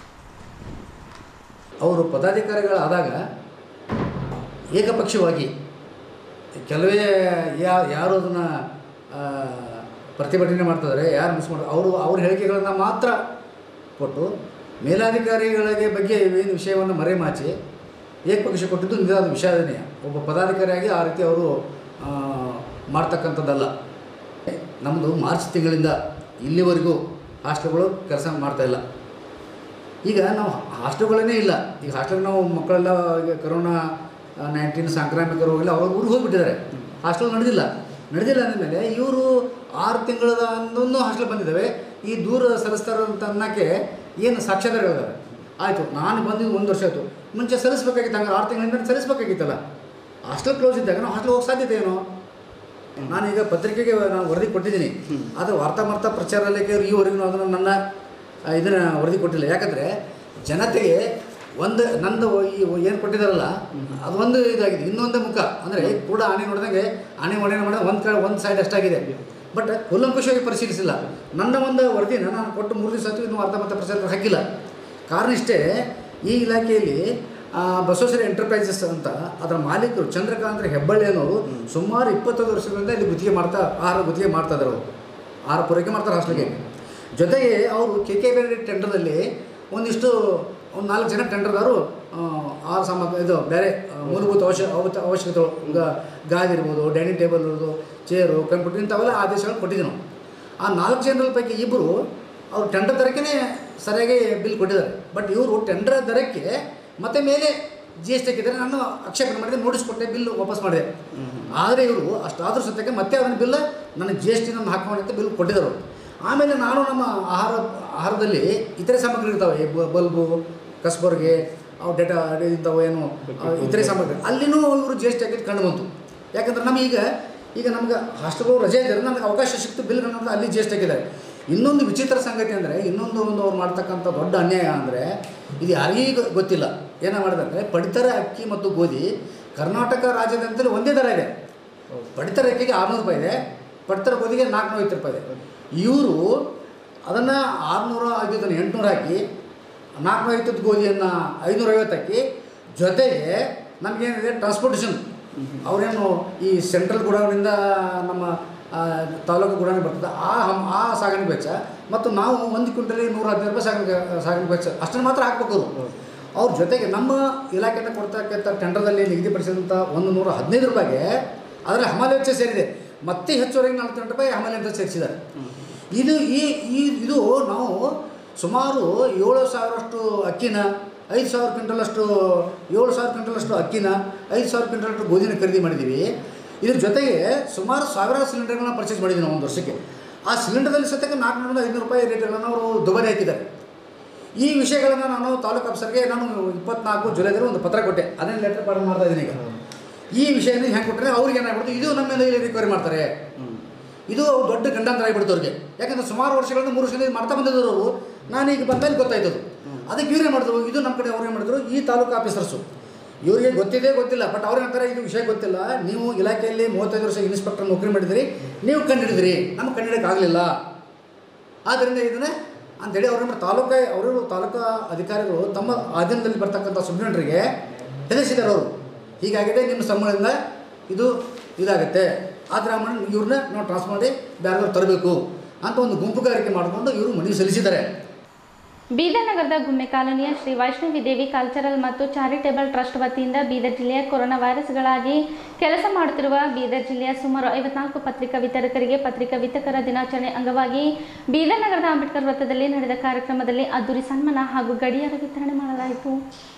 ಅವರು ಪದಾಧಿಕಾರಿಗಳಾದಾಗ ಏಕಪಕ್ಷವಾಗಿ ಕೆಲವೇ ಯಾ ಯಾರು ಅದನ್ನು ಪ್ರತಿಭಟನೆ ಮಾಡ್ತಿದ್ದಾರೆ ಯಾರು ಮಿಸ್ ಮಾಡ್ತಾರೆ ಅವರು ಅವ್ರ ಹೇಳಿಕೆಗಳನ್ನು ಮಾತ್ರ ಕೊಟ್ಟು ಮೇಲಾಧಿಕಾರಿಗಳಿಗೆ ಬಗ್ಗೆ ಏನು ವಿಷಯವನ್ನು ಮರೆಮಾಚಿ ಏಕಪಕ್ಷ ಕೊಟ್ಟಿದ್ದು ನಿಜವಾದ ವಿಷಾದನೀಯ ಒಬ್ಬ ಪದಾಧಿಕಾರಿಯಾಗಿ ಆ ರೀತಿ ಅವರು ಆ, ಮಾಡ್ತಕ್ಕಂಥದ್ದಲ್ಲ ನಮ್ಮದು ಮಾರ್ಚ್ ತಿಂಗಳಿಂದ ಇಲ್ಲಿವರೆಗೂ ಹಾಸ್ಟೆಲ್ಗಳು ಕೆಲಸ ಮಾಡ್ತಾಯಿಲ್ಲ ಈಗ ನಾವು ಹಾಸ್ಟೆಲ್ಗಳೇ ಇಲ್ಲ ಈಗ ಹಾಸ್ಟೆಲ್ ನಾವು ಮಕ್ಕಳೆಲ್ಲ ಈಗ ಕರೋನಾ ನೈನ್ಟೀನ್ ಸಾಂಕ್ರಾಮಿಕ ರೋಗ ಇಲ್ಲ ಅವ್ರು ಊರಿಗೆ ಹೋಗಿಬಿಟ್ಟಿದ್ದಾರೆ ಹಾಸ್ಟೆಲ್ ನಡೆದಿಲ್ಲ ನಡೆದಿಲ್ಲ ಅಂದಮೇಲೆ ಇವರು ಆರು ತಿಂಗಳದ ಅಂದೂ ಹಾಸ್ಟೆಲ್ ಬಂದಿದ್ದಾವೆ ಈ ದೂರ ಸಲ್ಲಿಸ್ತಾರೆ ಅಂತ ಅನ್ನೋಕ್ಕೆ ಏನು ಸಾಕ್ಷ್ಯಾಧಾರಗಳಿದ್ದಾವೆ ಆಯಿತು ನಾನು ಬಂದಿದ್ದು ಒಂದು ವರ್ಷ ಆಯಿತು ಮುಂಚೆ ಸಲ್ಲಿಸ್ಬೇಕಾಗಿತ್ತು ಹಂಗಾರೆ ಆರು ತಿಂಗಳಿಂದ ಸಲ್ಲಿಸ್ಬೇಕಾಗಿತ್ತಲ್ಲ ಹಾಸ್ಟೆಲ್ ಕ್ಲೋಸ್ ಇದ್ದಾಗ ನಾವು ಹಾಸ್ಟೆಲ್ ಹೋಗೋ ಸಾಧ್ಯತೆ ಏನು ನಾನೀಗ ಪತ್ರಿಕೆಗೆ ನಾನು ವರದಿ ಕೊಟ್ಟಿದ್ದೀನಿ ಆದರೆ ವಾರ್ತಾ ಮಾರ್ತಾ ಪ್ರಚಾರಾಲಯಕ್ಕೆ ಈವರೆಗೂ ಅದನ್ನು ನನ್ನ ಆ, ಇದನ್ನು ವರದಿ ಕೊಟ್ಟಿಲ್ಲ ಯಾಕಂದರೆ ಜನತೆಗೆ ಒಂದು ನಂದು ಈ ಏನು ಕೊಟ್ಟಿದ್ದಾರಲ್ಲ ಅದು ಒಂದು ಇದಾಗಿದೆ ಇನ್ನೊಂದೇ ಮುಖ ಅಂದರೆ ಕೂಡ ಆನೆ ನೋಡಿದಂಗೆ ಆನೆ ಒಡೆನ ಮಾಡಿದ ಒಂದು ಕಡೆ ಒಂದು ಸೈಡ್ ಅಷ್ಟಾಗಿದೆ ಬಟ್ ಕೂಲಂಕುಷವಾಗಿ ಪರಿಶೀಲಿಸಿಲ್ಲ ನನ್ನ ಒಂದು ವರದಿನ ನಾನು ಕೊಟ್ಟು ಮೂರು ದಿವಸ ಆಯ್ತು ಇನ್ನೂ ವಾರ್ತಾ ಮತ್ತು ಪ್ರಚಾರ ಹಾಕಿಲ್ಲ ಕಾರಣ ಇಷ್ಟೇ ಈ ಇಲಾಖೆಯಲ್ಲಿ ಆ, ಬಸವೇಶ್ವರ ಎಂಟರ್ಪ್ರೈಸಸ್ ಅಂತ ಅದರ ಮಾಲೀಕರು ಚಂದ್ರಕಾಂತ್ ಹೆಬ್ಬಳ್ಳಿ ಅನ್ನೋರು ಸುಮಾರು ಇಪ್ಪತ್ತೊಂದು ವರ್ಷಗಳಿಂದ ಇಲ್ಲಿ ಗುತ್ತಿಗೆ ಮಾಡ್ತಾ ಆಹಾರ ಗುತ್ತಿಗೆ ಮಾಡ್ತಾ ಇದ್ದಾರೆ ಅವರು ಆಹಾರ ಪೂರೈಕೆ ಮಾಡ್ತಾರೆ ಹಾಸ್ಟೆಲ್ಗೆ ಜೊತೆಗೆ ಅವರು ಕೆ ಕೆ ಬೇರೆ ಟೆಂಡರ್ದಲ್ಲಿ ಒಂದಿಷ್ಟು ಒಂದು ನಾಲ್ಕು ಜನ ಟೆಂಡರ್ದಾರು ಆಹಾರ ಸಾಮಗ್ರಿ ಇದು ಬೇರೆ ಆ, ಮೂಲಭೂತ ಅವಶ್ಯ ಅವಶ್ಯ ಅವಶ್ಯಕತೆಗಳು ಈಗ ಗಾದಿ ಇರ್ಬೋದು ಡೈನಿಂಗ್ ಟೇಬಲ್ ಇರ್ಬೋದು ಚೇರು ಕಂಪ್ಯೂಟರ್ ಇಂಥವೆಲ್ಲ ಆದೇಶಗಳು ಕೊಟ್ಟಿದ್ದೀವಿ ನಾವು ಆ ನಾಲ್ಕು ಜನರ ಪೈಕಿ ಇಬ್ಬರು ಅವ್ರು ಟೆಂಡರ್ ದರಕ್ಕೆ ಸರಿಯಾಗಿ ಬಿಲ್ ಕೊಟ್ಟಿದ್ದಾರೆ ಬಟ್ ಇವರು ಟೆಂಡರ್ ದರಕ್ಕೆ ಮತ್ತೆ ಮೇಲೆ ಜಿ ಎಸ್ ಟಿ ಹಾಕಿದ್ದಾರೆ ನಾನು ಆಕ್ಷೇಪಣೆ ಮಾಡಿದೆ ನೋಟಿಸ್ ಕೊಟ್ಟೆ ಬಿಲ್ ವಾಪಸ್ ಮಾಡಿದೆ ಆದರೆ ಇವರು ಅಷ್ಟಾದ್ರೂ ಸತ್ಯಕ್ಕೆ ಮತ್ತೆ ಅದನ್ನ ಬಿಲ್ ನನಗೆ ಜಿ ಎಸ್ ಟಿ ನನ್ನ ಹಾಕೊಂಡು ಅಂತ ಬಿಲ್ ಕೊಟ್ಟಿದ್ದರು ಆಮೇಲೆ ನಾನು ನಮ್ಮ ಆಹಾರ ಆಹಾರದಲ್ಲಿ ಇತರೆ ಸಾಮಗ್ರಿ ಇರ್ತಾವೆ ಬ- ಬಲ್ಬು ಕಸ್ಬರ್ಗೆ ಅವು ಡೇಟಾ ಇಂಥವು ಏನು ಆ, ಇತರೆ ಸಾಮಗ್ರಿ ಅಲ್ಲಿನೂ ಇವರು ಜಿ ಎಸ್ ಟಿ ಹಾಕಿದ್ದು ಕಂಡು ಬಂತು ಯಾಕಂದ್ರೆ ನಮಗೀಗ ಈಗ ನಮ್ಗೆ ಹಾಸ್ಟೆಲ್ಗಳು ರಜೆ ಇದ್ದರೆ ನಮಗೆ ಅವಕಾಶ ಸಿಕ್ತು ಬಿಲ್ ಅಲ್ಲಿ ಜಿ ಎಸ್ ಟಿ ಹಾಕಿದ್ದಾರೆ ಇನ್ನೊಂದು ವಿಚಿತ್ರ ಸಂಗತಿ ಅಂದರೆ ಇನ್ನೊಂದು ಒಂದು ಅವ್ರು ಮಾಡ್ತಕ್ಕಂಥ ದೊಡ್ಡ ಅನ್ಯಾಯ ಅಂದರೆ ಇದು ಯಾರಿಗೂ ಗೊತ್ತಿಲ್ಲ ಏನೋ ಮಾಡಿದಂದರೆ ಪಡಿತರ ಅಕ್ಕಿ ಮತ್ತು ಗೋಧಿ ಕರ್ನಾಟಕ ರಾಜ್ಯದಂತಲೇ ಒಂದೇ ದರ ಇದೆ ಪಡಿತರ ಅಕ್ಕಿಗೆ ಆರುನೂರು ರೂಪಾಯಿ ಇದೆ ಪಡಿತರ ಗೋಧಿಗೆ ನಾಲ್ಕುನೂರ ಐವತ್ತು ರೂಪಾಯಿ ಇದೆ ಇವರು ಅದನ್ನು ಆರುನೂರ ಐವತ್ತನ್ನು ಎಂಟುನೂರು ಹಾಕಿ ನಾಲ್ಕುನೂರ ಐವತ್ತು ಗೋಧಿಯನ್ನು ಐನೂರೈವತ್ತು ಹಾಕಿ ಜೊತೆಗೆ ನಮಗೇನಿದೆ ಟ್ರಾನ್ಸ್ಪೋರ್ಟೇಷನ್ ಅವರೇನು ಈ ಸೆಂಟ್ರಲ್ ಗುಡೌನಿಂದ ನಮ್ಮ ಆ, ತಾಲೂಕು ಗುಡಾಣಿ ಬರ್ತದೆ ಆ ಹಮ್ ಆ ಸಾಗಾಣಿಕೆ ವೆಚ್ಚ ಮತ್ತು ನಾವು ಒಂದು ಕ್ವಿಂಟಲಿಗೆ ನೂರ ಹದಿನೈದು ರೂಪಾಯಿ ಸಾಗಾಣಿಕೆ ಸಾಗಾಣಿಕೆ ವೆಚ್ಚ ಅಷ್ಟನ್ನು ಮಾತ್ರ ಹಾಕ್ಬೇಕು ಅವರು ಅವ್ರ ಜೊತೆಗೆ ನಮ್ಮ ಇಲಾಖೆಯಿಂದ ಕೊಡ್ತಕ್ಕಂಥ ಟೆಂಡರ್ದಲ್ಲಿ ನಿಗದಿಪಡಿಸಿದಂಥ ಒಂದು ನೂರ ಹದಿನೈದು ರೂಪಾಯಿಗೆ ಅದರ ಹಮಾಲಿ ವೆಚ್ಚ ಸೇರಿದೆ ಮತ್ತೆ ಹೆಚ್ಚುವರೆಗೆ ನಲವತ್ತೆಂಟು ರೂಪಾಯಿ ಹಮಾಲಿ ಅಂತ ಸೇರಿಸಿದ್ದಾರೆ ಇದು ಈ ಈ ಇದು ನಾವು ಸುಮಾರು ಏಳು ಸಾವಿರಷ್ಟು ಅಕ್ಕಿನ ಐದು ಸಾವಿರ ಕ್ವಿಂಟಲಷ್ಟು ಏಳು ಸಾವಿರ ಕ್ವಿಂಟಲಷ್ಟು ಅಕ್ಕಿನ ಐದು ಸಾವಿರ ಕ್ವಿಂಟಲಷ್ಟು ಗೋಧಿನ ಖರೀದಿ ಮಾಡಿದ್ದೀವಿ ಇದ್ರ ಜೊತೆಗೆ ಸುಮಾರು ಸಾವಿರಾರು ಸಿಲಿಂಡರ್ಗಳನ್ನ ಪರ್ಚೇಸ್ ಮಾಡಿದ್ದೀವಿ ನಾವು ಒಂದು ವರ್ಷಕ್ಕೆ ಆ ಸಿಲಿಂಡರ್ದಲ್ಲಿ ಸತ್ಯಕ್ಕೆ ನಾಲ್ಕುನೂರಿಂದ ಐನೂರು ರೂಪಾಯಿ ರೇಟ್ಗಳನ್ನು ಅವರು ದುಬಾರಿ ಹಾಕಿದ್ದಾರೆ ಈ ವಿಷಯಗಳನ್ನು ನಾನು ತಾಲೂಕು ಆಫೀಸರ್ಗೆ ನಾನು ಇಪ್ಪತ್ನಾಲ್ಕು ಜುಲೈದಲ್ಲಿ ಒಂದು ಪತ್ರ ಕೊಟ್ಟೆ ಅದನ್ನೇ ಲೆಟರ್ ಪಾಡ ಮಾಡ್ತಾ ಇದ್ದೀನಿ ಈಗ ಈ ವಿಷಯನ ಹೆಂಗೆ ಕೊಟ್ಟರೆ ಅವ್ರಿಗೆ ಏನಾಗ್ಬಿಡ್ತು ಇದು ನಮ್ಮ ಮೇಲೆ ರಿಕ್ವೈರಿ ಮಾಡ್ತಾರೆ ಇದು ದೊಡ್ಡ ಗಂಡಾಂತರ ಆಗಿಬಿಡ್ತು ಅವ್ರಿಗೆ ಯಾಕಂದ್ರೆ ಸುಮಾರು ವರ್ಷಗಳಿಂದ ಮೂರು ವರ್ಷದಿಂದ ಇದು ಮಾಡ್ತಾ ಬಂದಿದ್ರು ಅವರು ನಾನೀಗ ಬಂದಲ್ಲಿ ಗೊತ್ತಾಯ್ತದು ಅದಕ್ಕೆ ಇವ್ರೇನು ಮಾಡಿದ್ರು ಇದು ನಮ್ಮ ಕಡೆ ಅವ್ರು ಏನು ಮಾಡಿದ್ರು ಈ ತಾಲೂಕು ಆಫೀಸರ್ಸು ಇವರಿಗೆ ಗೊತ್ತಿದೆ ಗೊತ್ತಿಲ್ಲ ಬಟ್ ಅವ್ರು ಏನಂತಾರೆ ಇದು ವಿಷಯ ಗೊತ್ತಿಲ್ಲ ನೀವು ಇಲಾಖೆಯಲ್ಲಿ ಮೂವತ್ತೈದು ವರ್ಷ ಇನ್ಸ್ಪೆಕ್ಟರ್ ನೌಕರಿ ಮಾಡಿದಿರಿ ನೀವು ಕಂಡುಹಿಡಿದಿರಿ ನಮ್ಗೆ ಕಂಡುಹಿಡಿಯೋಕ್ಕಾಗಲಿಲ್ಲ ಆದ್ದರಿಂದ ಇದನ್ನೇ ಅಂತೇಳಿ ಅವ್ರು ಏನು ತಾಲೂಕು ಅವರು ತಾಲೂಕು ಅಧಿಕಾರಿಗಳು ತಮ್ಮ ಅಧೀನದಲ್ಲಿ ಬರ್ತಕ್ಕಂಥ ಸುಬ್ರಿಡೆಂಟ್ರಿಗೆ ಹೆದರಿಸಿದ್ದಾರೆ ಅವರು ಹೀಗಾಗಿದೆ ನಿಮ್ಮ ಸಂಬಳದಿಂದ ಇದು ಇದಾಗುತ್ತೆ ಆದರೆ ಆ ಮಣ್ಣು ಇವ್ರನ್ನ ನಾವು ಟ್ರಾನ್ಸ್ಫರ್ ಮಾಡಿ ಬೇರೆ ತರಬೇಕು ಅಂತ ಒಂದು ಗುಂಪುಗಾರಿಕೆ ಮಾಡಿಕೊಂಡು ಇವರು ಮನವಿ ಸಲ್ಲಿಸಿದ್ದಾರೆ ಬೀದರ್ ನಗರದ ಗುಮ್ಮೆ ಕಾಲೋನಿಯ ಶ್ರೀ ವೈಷ್ಣವಿ ದೇವಿ ಕಲ್ಚರಲ್ ಮತ್ತು ಚಾರಿಟೇಬಲ್ ಟ್ರಸ್ಟ್ ವತಿಯಿಂದ ಬೀದರ್ ಜಿಲ್ಲೆಯ ಕೊರೋನಾ ವೈರಸ್ಗಳಾಗಿ ಕೆಲಸ ಮಾಡುತ್ತಿರುವ ಬೀದರ್ ಜಿಲ್ಲೆಯ ಸುಮಾರು ಐವತ್ನಾಲ್ಕು ಪತ್ರಿಕಾ ವಿತರಕರಿಗೆ ಪತ್ರಿಕಾ ವಿತರಕರ ದಿನಾಚರಣೆ ಅಂಗವಾಗಿ ಬೀದರ್ ನಗರದ ಅಂಬೇಡ್ಕರ್ ವೃತ್ತದಲ್ಲಿ ನಡೆದ ಕಾರ್ಯಕ್ರಮದಲ್ಲಿ ಅದ್ದೂರಿ ಸನ್ಮಾನ ಹಾಗೂ ಗಡಿಯಾರ ವಿತರಣೆ ಮಾಡಲಾಯಿತು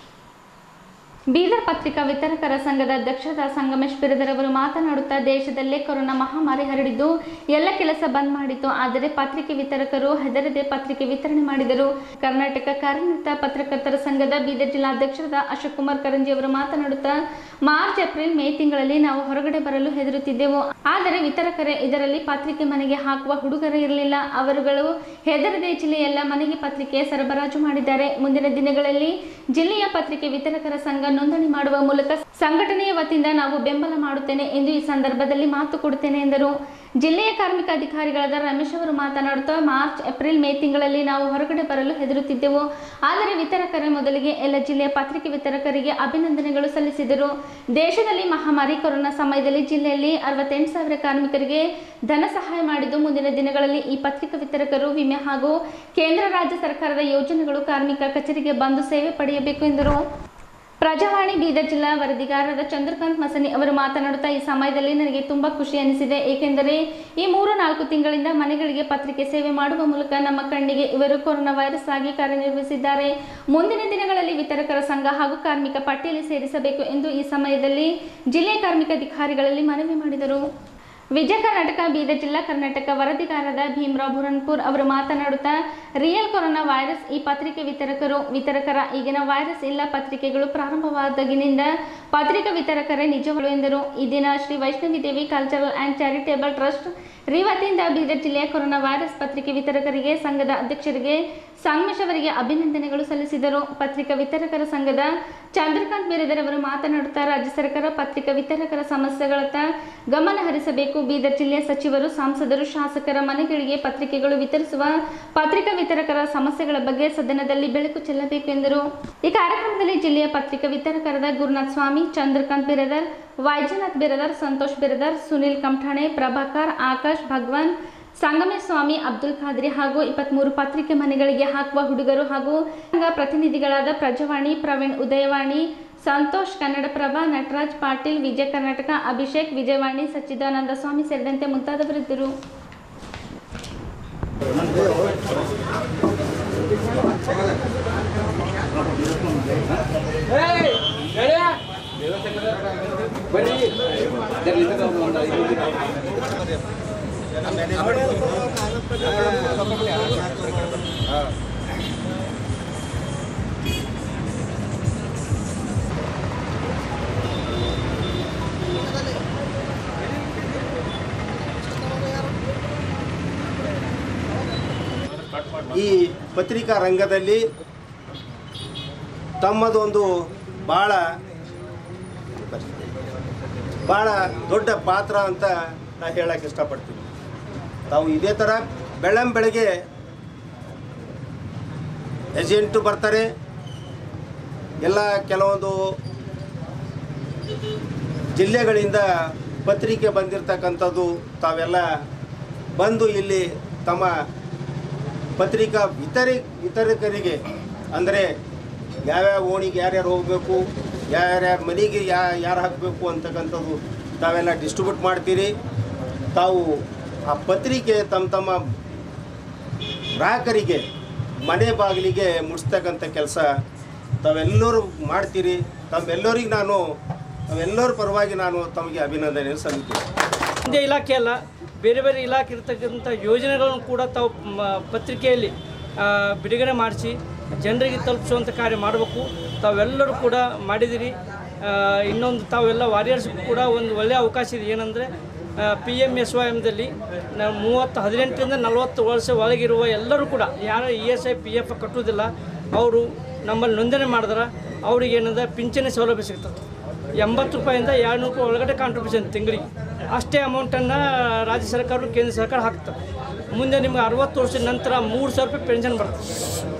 ಬೀದರ್ ಪತ್ರಿಕಾ ವಿತರಕರ ಸಂಘದ ಅಧ್ಯಕ್ಷರಾದ ಸಂಗಮೇಶ್ ಬಿರದರ್ ಅವರು ಮಾತನಾಡುತ್ತಾ ದೇಶದಲ್ಲೇ ಕೊರೋನಾ ಮಹಾಮಾರಿ ಹರಡಿದ್ದು ಎಲ್ಲ ಕೆಲಸ ಬಂದ್ ಮಾಡಿತು ಆದರೆ ಪತ್ರಿಕೆ ವಿತರಕರು ಹೆದರದೆ ಪತ್ರಿಕೆ ವಿತರಣೆ ಮಾಡಿದರು ಕರ್ನಾಟಕ ಕಾರ್ಯನಿರತ ಪತ್ರಕರ್ತರ ಸಂಘದ ಬೀದರ್ ಜಿಲ್ಲಾಧ್ಯಕ್ಷರಾದ ಅಶೋಕ್ ಕುಮಾರ್ ಕರಂಜಿ ಅವರು ಮಾತನಾಡುತ್ತಾ ಮಾರ್ಚ್ ಏಪ್ರಿಲ್ ಮೇ ತಿಂಗಳಲ್ಲಿ ನಾವು ಹೊರಗಡೆ ಬರಲು ಹೆದರುತ್ತಿದ್ದೆವು ಆದರೆ ವಿತರಕರೇ ಇದರಲ್ಲಿ ಪತ್ರಿಕೆ ಮನೆಗೆ ಹಾಕುವ ಹುಡುಗರು ಇರಲಿಲ್ಲ ಅವರುಗಳು ಹೆದರದೆ ಜಿಲ್ಲೆಯೆಲ್ಲ ಮನೆಗೆ ಪತ್ರಿಕೆ ಸರಬರಾಜು ಮಾಡಿದ್ದಾರೆ ಮುಂದಿನ ದಿನಗಳಲ್ಲಿ ಜಿಲ್ಲೆಯ ಪತ್ರಿಕೆ ವಿತರಕರ ಸಂಘ ನೋಂದಣಿ ಮಾಡುವ ಮೂಲಕ ಸಂಘಟನೆಯ ವತಿಯಿಂದ ನಾವು ಬೆಂಬಲ ಮಾಡುತ್ತೇನೆ ಎಂದು ಈ ಸಂದರ್ಭದಲ್ಲಿ ಮಾತು ಕೊಡುತ್ತೇನೆ ಎಂದರು ಜಿಲ್ಲೆಯ ಕಾರ್ಮಿಕ ಅಧಿಕಾರಿಗಳಾದ ರಮೇಶ್ ಅವರು ಮಾತನಾಡುತ್ತಾ ಮಾರ್ಚ್ ಏಪ್ರಿಲ್ ಮೇ ತಿಂಗಳಲ್ಲಿ ನಾವು ಹೊರಗಡೆ ಬರಲು ಹೆದರುತ್ತಿದ್ದೆವು ಆದರೆ ವಿತರಕರೇ ಮೊದಲಿಗೆ ಎಲ್ಲ ಜಿಲ್ಲೆಯ ಪತ್ರಿಕೆ ವಿತರಕರಿಗೆ ಅಭಿನಂದನೆಗಳು ಸಲ್ಲಿಸಿದರು ದೇಶದಲ್ಲಿ ಮಹಾಮಾರಿ ಕೊರೋನಾ ಸಮಯದಲ್ಲಿ ಜಿಲ್ಲೆಯಲ್ಲಿ ಅರವತ್ತೆಂಟು ಸಾವಿರ ಕಾರ್ಮಿಕರಿಗೆ ಧನ ಸಹಾಯ ಮಾಡಿದ್ದು ಮುಂದಿನ ದಿನಗಳಲ್ಲಿ ಈ ಪತ್ರಿಕಾ ವಿತರಕರು ವಿಮೆ ಹಾಗೂ ಕೇಂದ್ರ ರಾಜ್ಯ ಸರ್ಕಾರದ ಯೋಜನೆಗಳು ಕಾರ್ಮಿಕ ಕಚೇರಿಗೆ ಬಂದು ಸೇವೆ ಪಡೆಯಬೇಕು ಎಂದರು ಪ್ರಜಾವಾಣಿ ಬೀದರ್ ಜಿಲ್ಲಾ ವರದಿಗಾರರಾದ ಚಂದ್ರಕಾಂತ್ ಮಸನಿ ಅವರು ಮಾತನಾಡುತ್ತಾ ಈ ಸಮಯದಲ್ಲಿ ನನಗೆ ತುಂಬಾ ಖುಷಿ ಅನಿಸಿದೆ ಏಕೆಂದರೆ ಈ ಮೂರು ನಾಲ್ಕು ತಿಂಗಳಿಂದ ಮನೆಗಳಿಗೆ ಪತ್ರಿಕೆ ಸೇವೆ ಮಾಡುವ ಮೂಲಕ ನಮ್ಮ ಕಣ್ಣಿಗೆ ಇವರು ಕೊರೋನಾ ವೈರಸ್ ಆಗಿ ಕಾರ್ಯನಿರ್ವಹಿಸಿದ್ದಾರೆ ಮುಂದಿನ ದಿನಗಳಲ್ಲಿ ವಿತರಕರ ಸಂಘ ಹಾಗೂ ಕಾರ್ಮಿಕ ಪಟ್ಟಿಯಲ್ಲಿ ಸೇರಿಸಬೇಕು ಎಂದು ಈ ಸಮಯದಲ್ಲಿ ಜಿಲ್ಲೆಯ ಕಾರ್ಮಿಕ ಅಧಿಕಾರಿಗಳಲ್ಲಿ ಮನವಿ ಮಾಡಿದರು ವಿಜಯ ಕರ್ನಾಟಕ ಬೀದರ್ ಜಿಲ್ಲಾ ಕರ್ನಾಟಕ ವರದಿಗಾರರಾದ ಭೀಮರಾವ್ ಬುರನ್ಪುರ್ ಅವರು ಮಾತನಾಡುತ್ತಾ ರಿಯಲ್ ಕೊರೋನಾ ವೈರಸ್ ಈ ಪತ್ರಿಕೆ ವಿತರಕರು ವಿತರಕರ ಈಗಿನ ವೈರಸ್ ಇಲ್ಲ ಪತ್ರಿಕೆಗಳು ಪ್ರಾರಂಭವಾದಾಗಿನಿಂದ ಪತ್ರಿಕಾ ವಿತರಕರೇ ನಿಜಗಳು ಎಂದರು ಈ ದಿನ Shri Vaishnavi Devi cultural and charitable trust ರಿ ವತಿಯಿಂದ ಬೀದರ್ ಜಿಲ್ಲೆಯ ಕೊರೋನಾ ವೈರಸ್ ಪತ್ರಿಕೆ ವಿತರಕರಿಗೆ ಸಂಘದ ಅಧ್ಯಕ್ಷರಿಗೆ ಸಂಗಮೇಶ್ ಅವರಿಗೆ ಅಭಿನಂದನೆಗಳು ಸಲ್ಲಿಸಿದರು ಪತ್ರಿಕಾ ವಿತರಕರ ಸಂಘದ ಚಂದ್ರಕಾಂತ್ ಬೇರೆದರ್ ಅವರು ಮಾತನಾಡುತ್ತಾ ರಾಜ್ಯ ಸರ್ಕಾರ ಪತ್ರಿಕಾ ವಿತರಕರ ಸಮಸ್ಯೆಗಳತ್ತ ಗಮನ ಹರಿಸಬೇಕು ಬೀದರ್ ಜಿಲ್ಲೆಯ ಸಚಿವರು ಸಂಸದರು ಶಾಸಕರ ಮನೆಗಳಿಗೆ ಪತ್ರಿಕೆಗಳು ವಿತರಿಸುವ ಪತ್ರಿಕಾ ವಿತರಕರ ಸಮಸ್ಯೆಗಳ ಬಗ್ಗೆ ಸದನದಲ್ಲಿ ಬೆಳಕು ಚೆಲ್ಲಬೇಕು ಎಂದರು ಈ ಕಾರ್ಯಕ್ರಮದಲ್ಲಿ ಜಿಲ್ಲೆಯ ಪತ್ರಿಕಾ ವಿತರಕರಾದ ಗುರುನಾಥ್ ಸ್ವಾಮಿ ಚಂದ್ರಕಾಂತ್ ಬಿರದರ್ ವೈಜನಾಥ್ ಬಿರದರ್ ಸಂತೋಷ್ ಬಿರದರ್ ಸುನಿಲ್ ಕಮಠಾಣೆ ಪ್ರಭಾಕರ್ ಆಕಾಶ್ ಭಗವಾನ್ ಸಂಗಮೇಶ್ ಸ್ವಾಮಿ ಅಬ್ದುಲ್ ಖಾದ್ರಿ ಹಾಗೂ ಇಪ್ಪತ್ಮೂರು ಪತ್ರಿಕೆ ಮನೆಗಳಿಗೆ ಹಾಕುವ ಹುಡುಗರು ಹಾಗೂ ಸಂಘ ಪ್ರತಿನಿಧಿಗಳಾದ ಪ್ರಜಾವಾಣಿ ಪ್ರವೀಣ್ ಉದಯವಾಣಿ ಸಂತೋಷ್ ಕನ್ನಡಪ್ರಭ ನಟರಾಜ್ ಪಾಟೀಲ್ ವಿಜಯ ಕರ್ನಾಟಕ ಅಭಿಷೇಕ್ ವಿಜಯವಾಣಿ ಸಚ್ಚಿದಾನಂದ ಸ್ವಾಮಿ ಸೇರಿದಂತೆ ಮುಂತಾದವರಿದ್ದರು ಈ ಪತ್ರಿಕಾ ರಂಗದಲ್ಲಿ ತಮ್ಮದೊಂದು ಭಾಳ ಭಾಳ ದೊಡ್ಡ ಪಾತ್ರ ಅಂತ ನಾನು ಹೇಳಕ್ಕೆ ಇಷ್ಟಪಡ್ತೀನಿ ತಾವು ಇದೇ ಥರ ಬೆಳ್ಳಂ ಬೆಳಗ್ಗೆ ಏಜೆಂಟು ಬರ್ತಾರೆ ಎಲ್ಲ ಕೆಲವೊಂದು ಜಿಲ್ಲೆಗಳಿಂದ ಪತ್ರಿಕೆ ಬಂದಿರತಕ್ಕಂಥದ್ದು ತಾವೆಲ್ಲ ಬಂದು ಇಲ್ಲಿ ತಮ್ಮ ಪತ್ರಿಕಾ ವಿತರಿ ವಿತರಕರಿಗೆ ಅಂದರೆ ಯಾವ್ಯಾವ ಓಣಿಗೆ ಯಾರ್ಯಾರು ಹೋಗಬೇಕು ಯಾರ್ಯಾರ ಮನೆಗೆ ಯಾ ಯಾರು ಹಾಕಬೇಕು ಅಂತಕ್ಕಂಥದ್ದು ತಾವೆಲ್ಲ ಡಿಸ್ಟ್ರಿಬ್ಯೂಟ್ ಮಾಡ್ತೀರಿ ತಾವು ಆ ಪತ್ರಿಕೆ ತಮ್ಮ ತಮ್ಮ ಗ್ರಾಹಕರಿಗೆ ಮನೆ ಬಾಗಿಲಿಗೆ ಮುಟ್ಸ್ತಕ್ಕಂಥ ಕೆಲಸ ತಾವೆಲ್ಲರೂ ಮಾಡ್ತೀರಿ ತಮ್ಮೆಲ್ಲರಿಗೆ ನಾನು ತಾವೆಲ್ಲರ ಪರವಾಗಿ ನಾನು ತಮಗೆ ಅಭಿನಂದನೆ ಸಲ್ಲಿಸ್ತೀನಿ ಒಂದೇ ಇಲಾಖೆ ಅಲ್ಲ ಬೇರೆ ಬೇರೆ ಇಲಾಖೆ ಇರ್ತಕ್ಕಂಥ ಯೋಜನೆಗಳನ್ನು ಕೂಡ ತಾವು ಮ- ಪತ್ರಿಕೆಯಲ್ಲಿ ಆ, ಬಿಡುಗಡೆ ಮಾಡಿಸಿ ಜನರಿಗೆ ತಲುಪಿಸುವಂಥ ಕಾರ್ಯ ಮಾಡಬೇಕು ತಾವೆಲ್ಲರೂ ಕೂಡ ಮಾಡಿದಿರಿ ಆ, ಇನ್ನೊಂದು ತಾವೆಲ್ಲ ವಾರಿಯರ್ಸ್ ಕೂಡ ಒಂದು ಒಳ್ಳೆಯ ಅವಕಾಶ ಇದೆ ಏನಂದರೆ ಪಿ ಎಮ್ ಎಸ್ ವೈ ಎಮ್ದಲ್ಲಿ ನಾವು ಮೂವತ್ತು ಹದಿನೆಂಟರಿಂದ ನಲವತ್ತು ವರ್ಷ ಒಳಗಿರುವ ಎಲ್ಲರೂ ಕೂಡ ಯಾರು E S I P F ಕಟ್ಟುವುದಿಲ್ಲ ಅವರು ನಮ್ಮಲ್ಲಿ ನೋಂದಣಿ ಮಾಡಿದ್ರೆ ಅವ್ರಿಗೆ ಏನಂದ್ರೆ ಪಿಂಚಣಿ ಸೌಲಭ್ಯ ಸಿಗ್ತದೆ ಎಂಬತ್ತು ರೂಪಾಯಿಂದ ಎರಡು ರೂಪಾಯಿ ಒಳಗಡೆ ಕಾಂಟ್ರಿಬ್ಯೂಷನ್ ತಿಂಗಳಿಗೆ ಅಷ್ಟೇ ಅಮೌಂಟನ್ನು ರಾಜ್ಯ ಸರ್ಕಾರ ಕೇಂದ್ರ ಸರ್ಕಾರ ಹಾಕ್ತಾರೆ ಮುಂದೆ ನಿಮ್ಗೆ ಅರವತ್ತು ವರ್ಷದ ನಂತರ ಮೂರು ಸಾವಿರ ರೂಪಾಯಿ ಪೆನ್ಷನ್ ಬರ್ತದೆ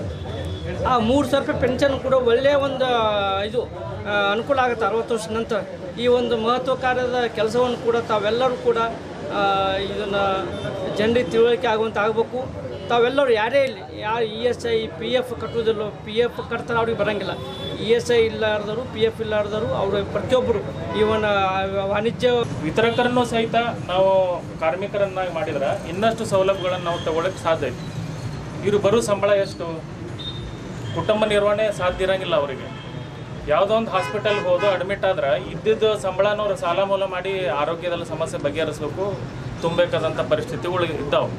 ಆ ಮೂರು ಸಾವಿರ ರೂಪಾಯಿ ಪೆನ್ಷನ್ ಕೂಡ ಒಳ್ಳೆಯ ಒಂದು ಇದು ಆ, ಅನುಕೂಲ ಆಗುತ್ತೆ ಅರವತ್ತು ವರ್ಷದ ನಂತರ ಈ ಒಂದು ಮಹತ್ವ ಕಾರ್ಯದ ಕೆಲಸವನ್ನು ಕೂಡ ತಾವೆಲ್ಲರೂ ಕೂಡ ಇದನ್ನು ಜನರಿಗೆ ತಿಳುವಳಿಕೆ ಆಗುವಂತ ಆಗಬೇಕು ತಾವೆಲ್ಲರೂ ಯಾರೇ ಇಲ್ಲಿ ಯಾರು E S I P F ಕಟ್ಟುವುದಿಲ್ಲ ಪಿ ಎಫ್ ಕಟ್ತಾರೆ ಅವ್ರಿಗೆ ಬರೋಂಗಿಲ್ಲ ಇ ಎಸ್ ಐ ಇಲ್ಲಾರ್ದವರು ಪಿ ಎಫ್ ಇಲ್ಲಾರ್ದವರು ಅವರು ಪ್ರತಿಯೊಬ್ಬರು ಇವನ್ ವಾಣಿಜ್ಯ ವಿತರಕರನ್ನು ಸಹಿತ ನಾವು ಕಾರ್ಮಿಕರನ್ನಾಗಿ ಮಾಡಿದ್ರೆ ಇನ್ನಷ್ಟು ಸೌಲಭ್ಯಗಳನ್ನು ನಾವು ತಗೊಳಕ್ಕೆ ಸಾಧ್ಯ ಐತಿ ಇವರು ಬರೋ ಸಂಬಳ ಎಷ್ಟು ಕುಟುಂಬ ನಿರ್ವಹಣೆ ಸಾಧ್ಯ ಇರಂಗಿಲ್ಲ ಅವರಿಗೆ ಯಾವುದೋ ಒಂದು ಹಾಸ್ಪಿಟಲ್ಗೆ ಹೋದು ಅಡ್ಮಿಟ್ ಆದ್ರೆ ಇದ್ದಿದ್ದು ಸಂಬಳನೂ ಅವ್ರು ಸಾಲ ಮೂಲ ಮಾಡಿ ಆರೋಗ್ಯದಲ್ಲಿ ಸಮಸ್ಯೆ ಬಗೆಹರಿಸ್ಬೇಕು ತುಂಬಬೇಕಾದಂಥ ಪರಿಸ್ಥಿತಿಗಳು ಇದ್ದಾವೆ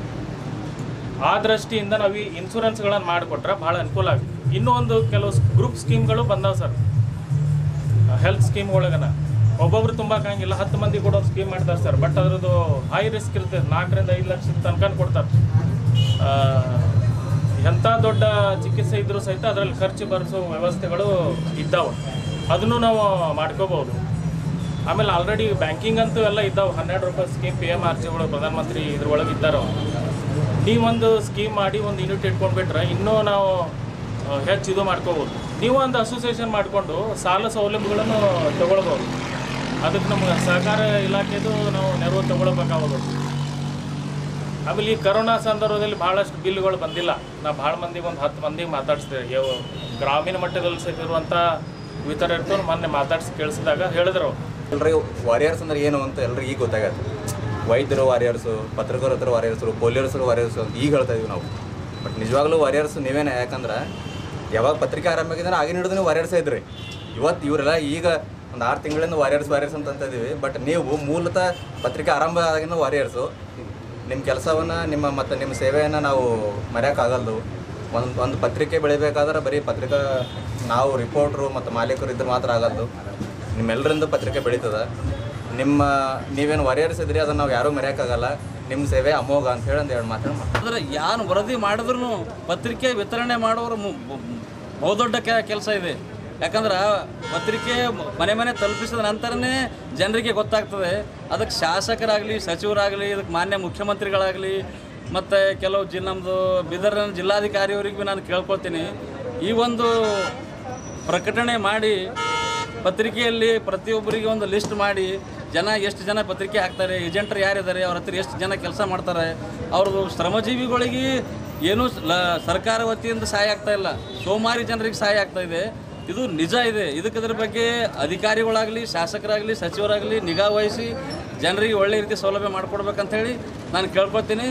ಆ ದೃಷ್ಟಿಯಿಂದ ನಾವು ಈ ಇನ್ಶೂರೆನ್ಸ್ಗಳನ್ನು ಮಾಡಿಕೊಟ್ರೆ ಭಾಳ ಅನುಕೂಲ ಆಗುತ್ತೆ ಇನ್ನೂ ಒಂದು ಕೆಲವು ಗ್ರೂಪ್ ಸ್ಕೀಮ್ಗಳು ಬಂದಾವೆ ಸರ್ ಹೆಲ್ತ್ ಸ್ಕೀಮ್ ಒಳಗನ ಒಬ್ಬೊಬ್ರು ತುಂಬಾಕಂಗಿಲ್ಲ ಹತ್ತು ಮಂದಿ ಕೂಡ ಒಂದು ಸ್ಕೀಮ್ ಮಾಡ್ತಾರೆ ಸರ್ ಬಟ್ ಅದ್ರದ್ದು ಹೈ ರಿಸ್ಕ್ ಇರ್ತದೆ ನಾಲ್ಕರಿಂದ ಐದು ಲಕ್ಷದ ತನಕ ಕೊಡ್ತಾರೆ ಆ, ಎಂಥ ದೊಡ್ಡ ಚಿಕಿತ್ಸೆ ಇದ್ರೂ ಸಹಿತ ಅದರಲ್ಲಿ ಖರ್ಚು ಭರಿಸೋ ವ್ಯವಸ್ಥೆಗಳು ಇದ್ದಾವೆ ಅದನ್ನು ನಾವು ಮಾಡ್ಕೋಬೋದು ಆಮೇಲೆ ಆಲ್ರೆಡಿ ಬ್ಯಾಂಕಿಂಗ್ ಅಂತೂ ಎಲ್ಲ ಇದ್ದಾವೆ ಹನ್ನೆರಡು ರೂಪಾಯಿ ಸ್ಕೀಮ್ ಪಿ ಎಮ್ ಆರ್ ಜಿಗಳು ಪ್ರಧಾನಮಂತ್ರಿ ಇದ್ರೊಳಗೆ ಇದ್ದಾರೋ ನೀವೊಂದು ಸ್ಕೀಮ್ ಮಾಡಿ ಒಂದು ಯೂನಿಟ್ ಇಟ್ಕೊಂಡ್ಬಿಟ್ರೆ ಇನ್ನೂ ನಾವು ಆ, ಹೆಚ್ಚು ಇದು ಮಾಡ್ಕೋಬೋದು ನೀವು ಒಂದು ಅಸೋಸಿಯೇಷನ್ ಮಾಡಿಕೊಂಡು ಸಾಲ ಸೌಲಭ್ಯಗಳನ್ನು ತಗೊಳ್ಬೋದು ಅದಕ್ಕೆ ನಮ್ಗೆ ಸಹಕಾರ ಇಲಾಖೆದು ನಾವು ನೆರವು ತಗೊಳ್ಬೇಕಾಗೋದು ಆಮೇಲೆ ಈ ಕರೋನಾ ಸಂದರ್ಭದಲ್ಲಿ ಭಾಳಷ್ಟು ಬಿಲ್ಗಳು ಬಂದಿಲ್ಲ ನಾ ಭಾಳ ಮಂದಿಗೆ ಒಂದು ಹತ್ತು ಮಂದಿಗೆ ಮಾತಾಡಿಸಿದೆ ಯಾವ ಗ್ರಾಮೀಣ ಮಟ್ಟದಲ್ಲಿ ಸಿಗಿರುವಂಥ ವಿತರಕರು ಮೊನ್ನೆ ಮಾತಾಡಿಸಿ ಕೇಳಿಸಿದಾಗ ಹೇಳಿದ್ರು ಎಲ್ರಿಗೂ ವಾರಿಯರ್ಸ್ ಅಂದ್ರೆ ಏನು ಅಂತ ಎಲ್ರಿಗೂ ಈಗ ಗೊತ್ತಾಗತ್ತೆ ವೈದ್ಯರು ವಾರಿಯರ್ಸು ಪತ್ರಕರ್ತರು ವಾರಿಯರ್ಸರು ಪೊಲೀಸರು ವಾರಿಯರ್ಸು ಅಂತ ಈಗ ಹೇಳ್ತಾ ಇದೀವಿ ನಾವು ಬಟ್ ನಿಜವಾಗ್ಲೂ ವಾರಿಯರ್ಸ್ ನೀವೇನೇ ಯಾಕಂದ್ರೆ ಯಾವಾಗ ಪತ್ರಿಕೆ ಆರಂಭ ಆಗಿದ್ರೆ ಆಗಿನ ಹಿಡಿದು ವಾರಿಯರ್ಸೇ ಇದ್ರಿ ಇವತ್ತು ಇವರೆಲ್ಲ ಈಗ ಒಂದು ಆರು ತಿಂಗಳಿಂದ ವಾರಿಯರ್ಸ್ ವಾರಿಯರ್ಸ್ ಅಂತ ಅಂತ ಇದೀವಿ ಬಟ್ ನೀವು ಮೂಲತಃ ಪತ್ರಿಕೆ ಆರಂಭ ಆಗಿನ ವಾರಿಯರ್ಸು ನಿಮ್ಮ ಕೆಲಸವನ್ನು ನಿಮ್ಮ ಮತ್ತು ನಿಮ್ಮ ಸೇವೆಯನ್ನು ನಾವು ಮರೆಯೋಕ್ಕಾಗಲ್ದು ಒಂದು ಒಂದು ಪತ್ರಿಕೆ ಬೆಳಿಬೇಕಾದ್ರೆ ಬರೀ ಪತ್ರಿಕಾ ನಾವು ರಿಪೋರ್ಟ್ರು ಮತ್ತು ಮಾಲೀಕರು ಇದ್ರೆ ಮಾತ್ರ ಆಗಲ್ದು ನಿಮ್ಮೆಲ್ಲರಿಂದ ಪತ್ರಿಕೆ ಬೆಳೀತದ ನಿಮ್ಮ ನೀವೇನು ವಾರಿಯರ್ಸ್ ಇದ್ರಿ ಅದನ್ನು ನಾವು ಯಾರೂ ಮರೆಯೋಕ್ಕಾಗಲ್ಲ ನಿಮ್ಮ ಸೇವೆ ಅಮೋಘ ಅಂತ ಹೇಳಿ ಒಂದು ಎರಡು ಮಾತನ್ನು ಮಾತು ಅಂದ್ರೆ ಯಾರು ವರದಿ ಮಾಡಿದ್ರು ಪತ್ರಿಕೆ ವಿತರಣೆ ಮಾಡೋರು ಮು- ಮು- ಬಹುದೊಡ್ಡ ಕೆಲಸ ಇದೆ ಯಾಕಂದ್ರೆ ಪತ್ರಿಕೆ ಮನೆ ಮನೆ ತಲುಪಿಸಿದ ನಂತರನೇ ಜನರಿಗೆ ಗೊತ್ತಾಗ್ತದೆ ಅದಕ್ಕೆ ಶಾಸಕರಾಗಲಿ ಸಚಿವರಾಗಲಿ ಇದಕ್ಕೆ ಮಾನ್ಯ ಮುಖ್ಯಮಂತ್ರಿಗಳಾಗಲಿ ಮತ್ತು ಕೆಲವು ಜಿ ನಮ್ಮದು ಬೀದರ್ ಜಿಲ್ಲಾಧಿಕಾರಿಯವರಿಗೂ ನಾನು ಕೇಳ್ಕೊಳ್ತೀನಿ ಈ ಒಂದು ಪ್ರಕಟಣೆ ಮಾಡಿ ಪತ್ರಿಕೆಯಲ್ಲಿ ಪ್ರತಿಯೊಬ್ಬರಿಗೆ ಒಂದು ಲಿಸ್ಟ್ ಮಾಡಿ ಜನ ಎಷ್ಟು ಜನ ಪತ್ರಿಕೆ ಹಾಕ್ತಾರೆ ಏಜೆಂಟ್ರು ಯಾರಿದ್ದಾರೆ ಅವ್ರ ಹತ್ರ ಎಷ್ಟು ಜನ ಕೆಲಸ ಮಾಡ್ತಾರೆ ಅವ್ರದ್ದು ಶ್ರಮಜೀವಿಗಳಿಗೆ ಏನೂ ಸ- ಲ ಸರ್ಕಾರ ವತಿಯಿಂದ ಸಹಾಯ ಆಗ್ತಾ ಇಲ್ಲ ಸೋಮಾರಿ ಜನರಿಗೆ ಸಹಾಯ ಆಗ್ತಾ ಇದೆ ಇದು ನಿಜ ಇದೆ ಇದಕ್ಕೆ ಇದ್ರ ಬಗ್ಗೆ ಅಧಿಕಾರಿಗಳಾಗಲಿ ಶಾಸಕರಾಗಲಿ ಸಚಿವರಾಗಲಿ ನಿಗಾ ವಹಿಸಿ ಜನರಿಗೆ ಒಳ್ಳೆ ರೀತಿ ಸೌಲಭ್ಯ ಮಾಡಿಕೊಡ್ಬೇಕಂತ ಹೇಳಿ ನಾನು ಕೇಳ್ಕೊತೀನಿ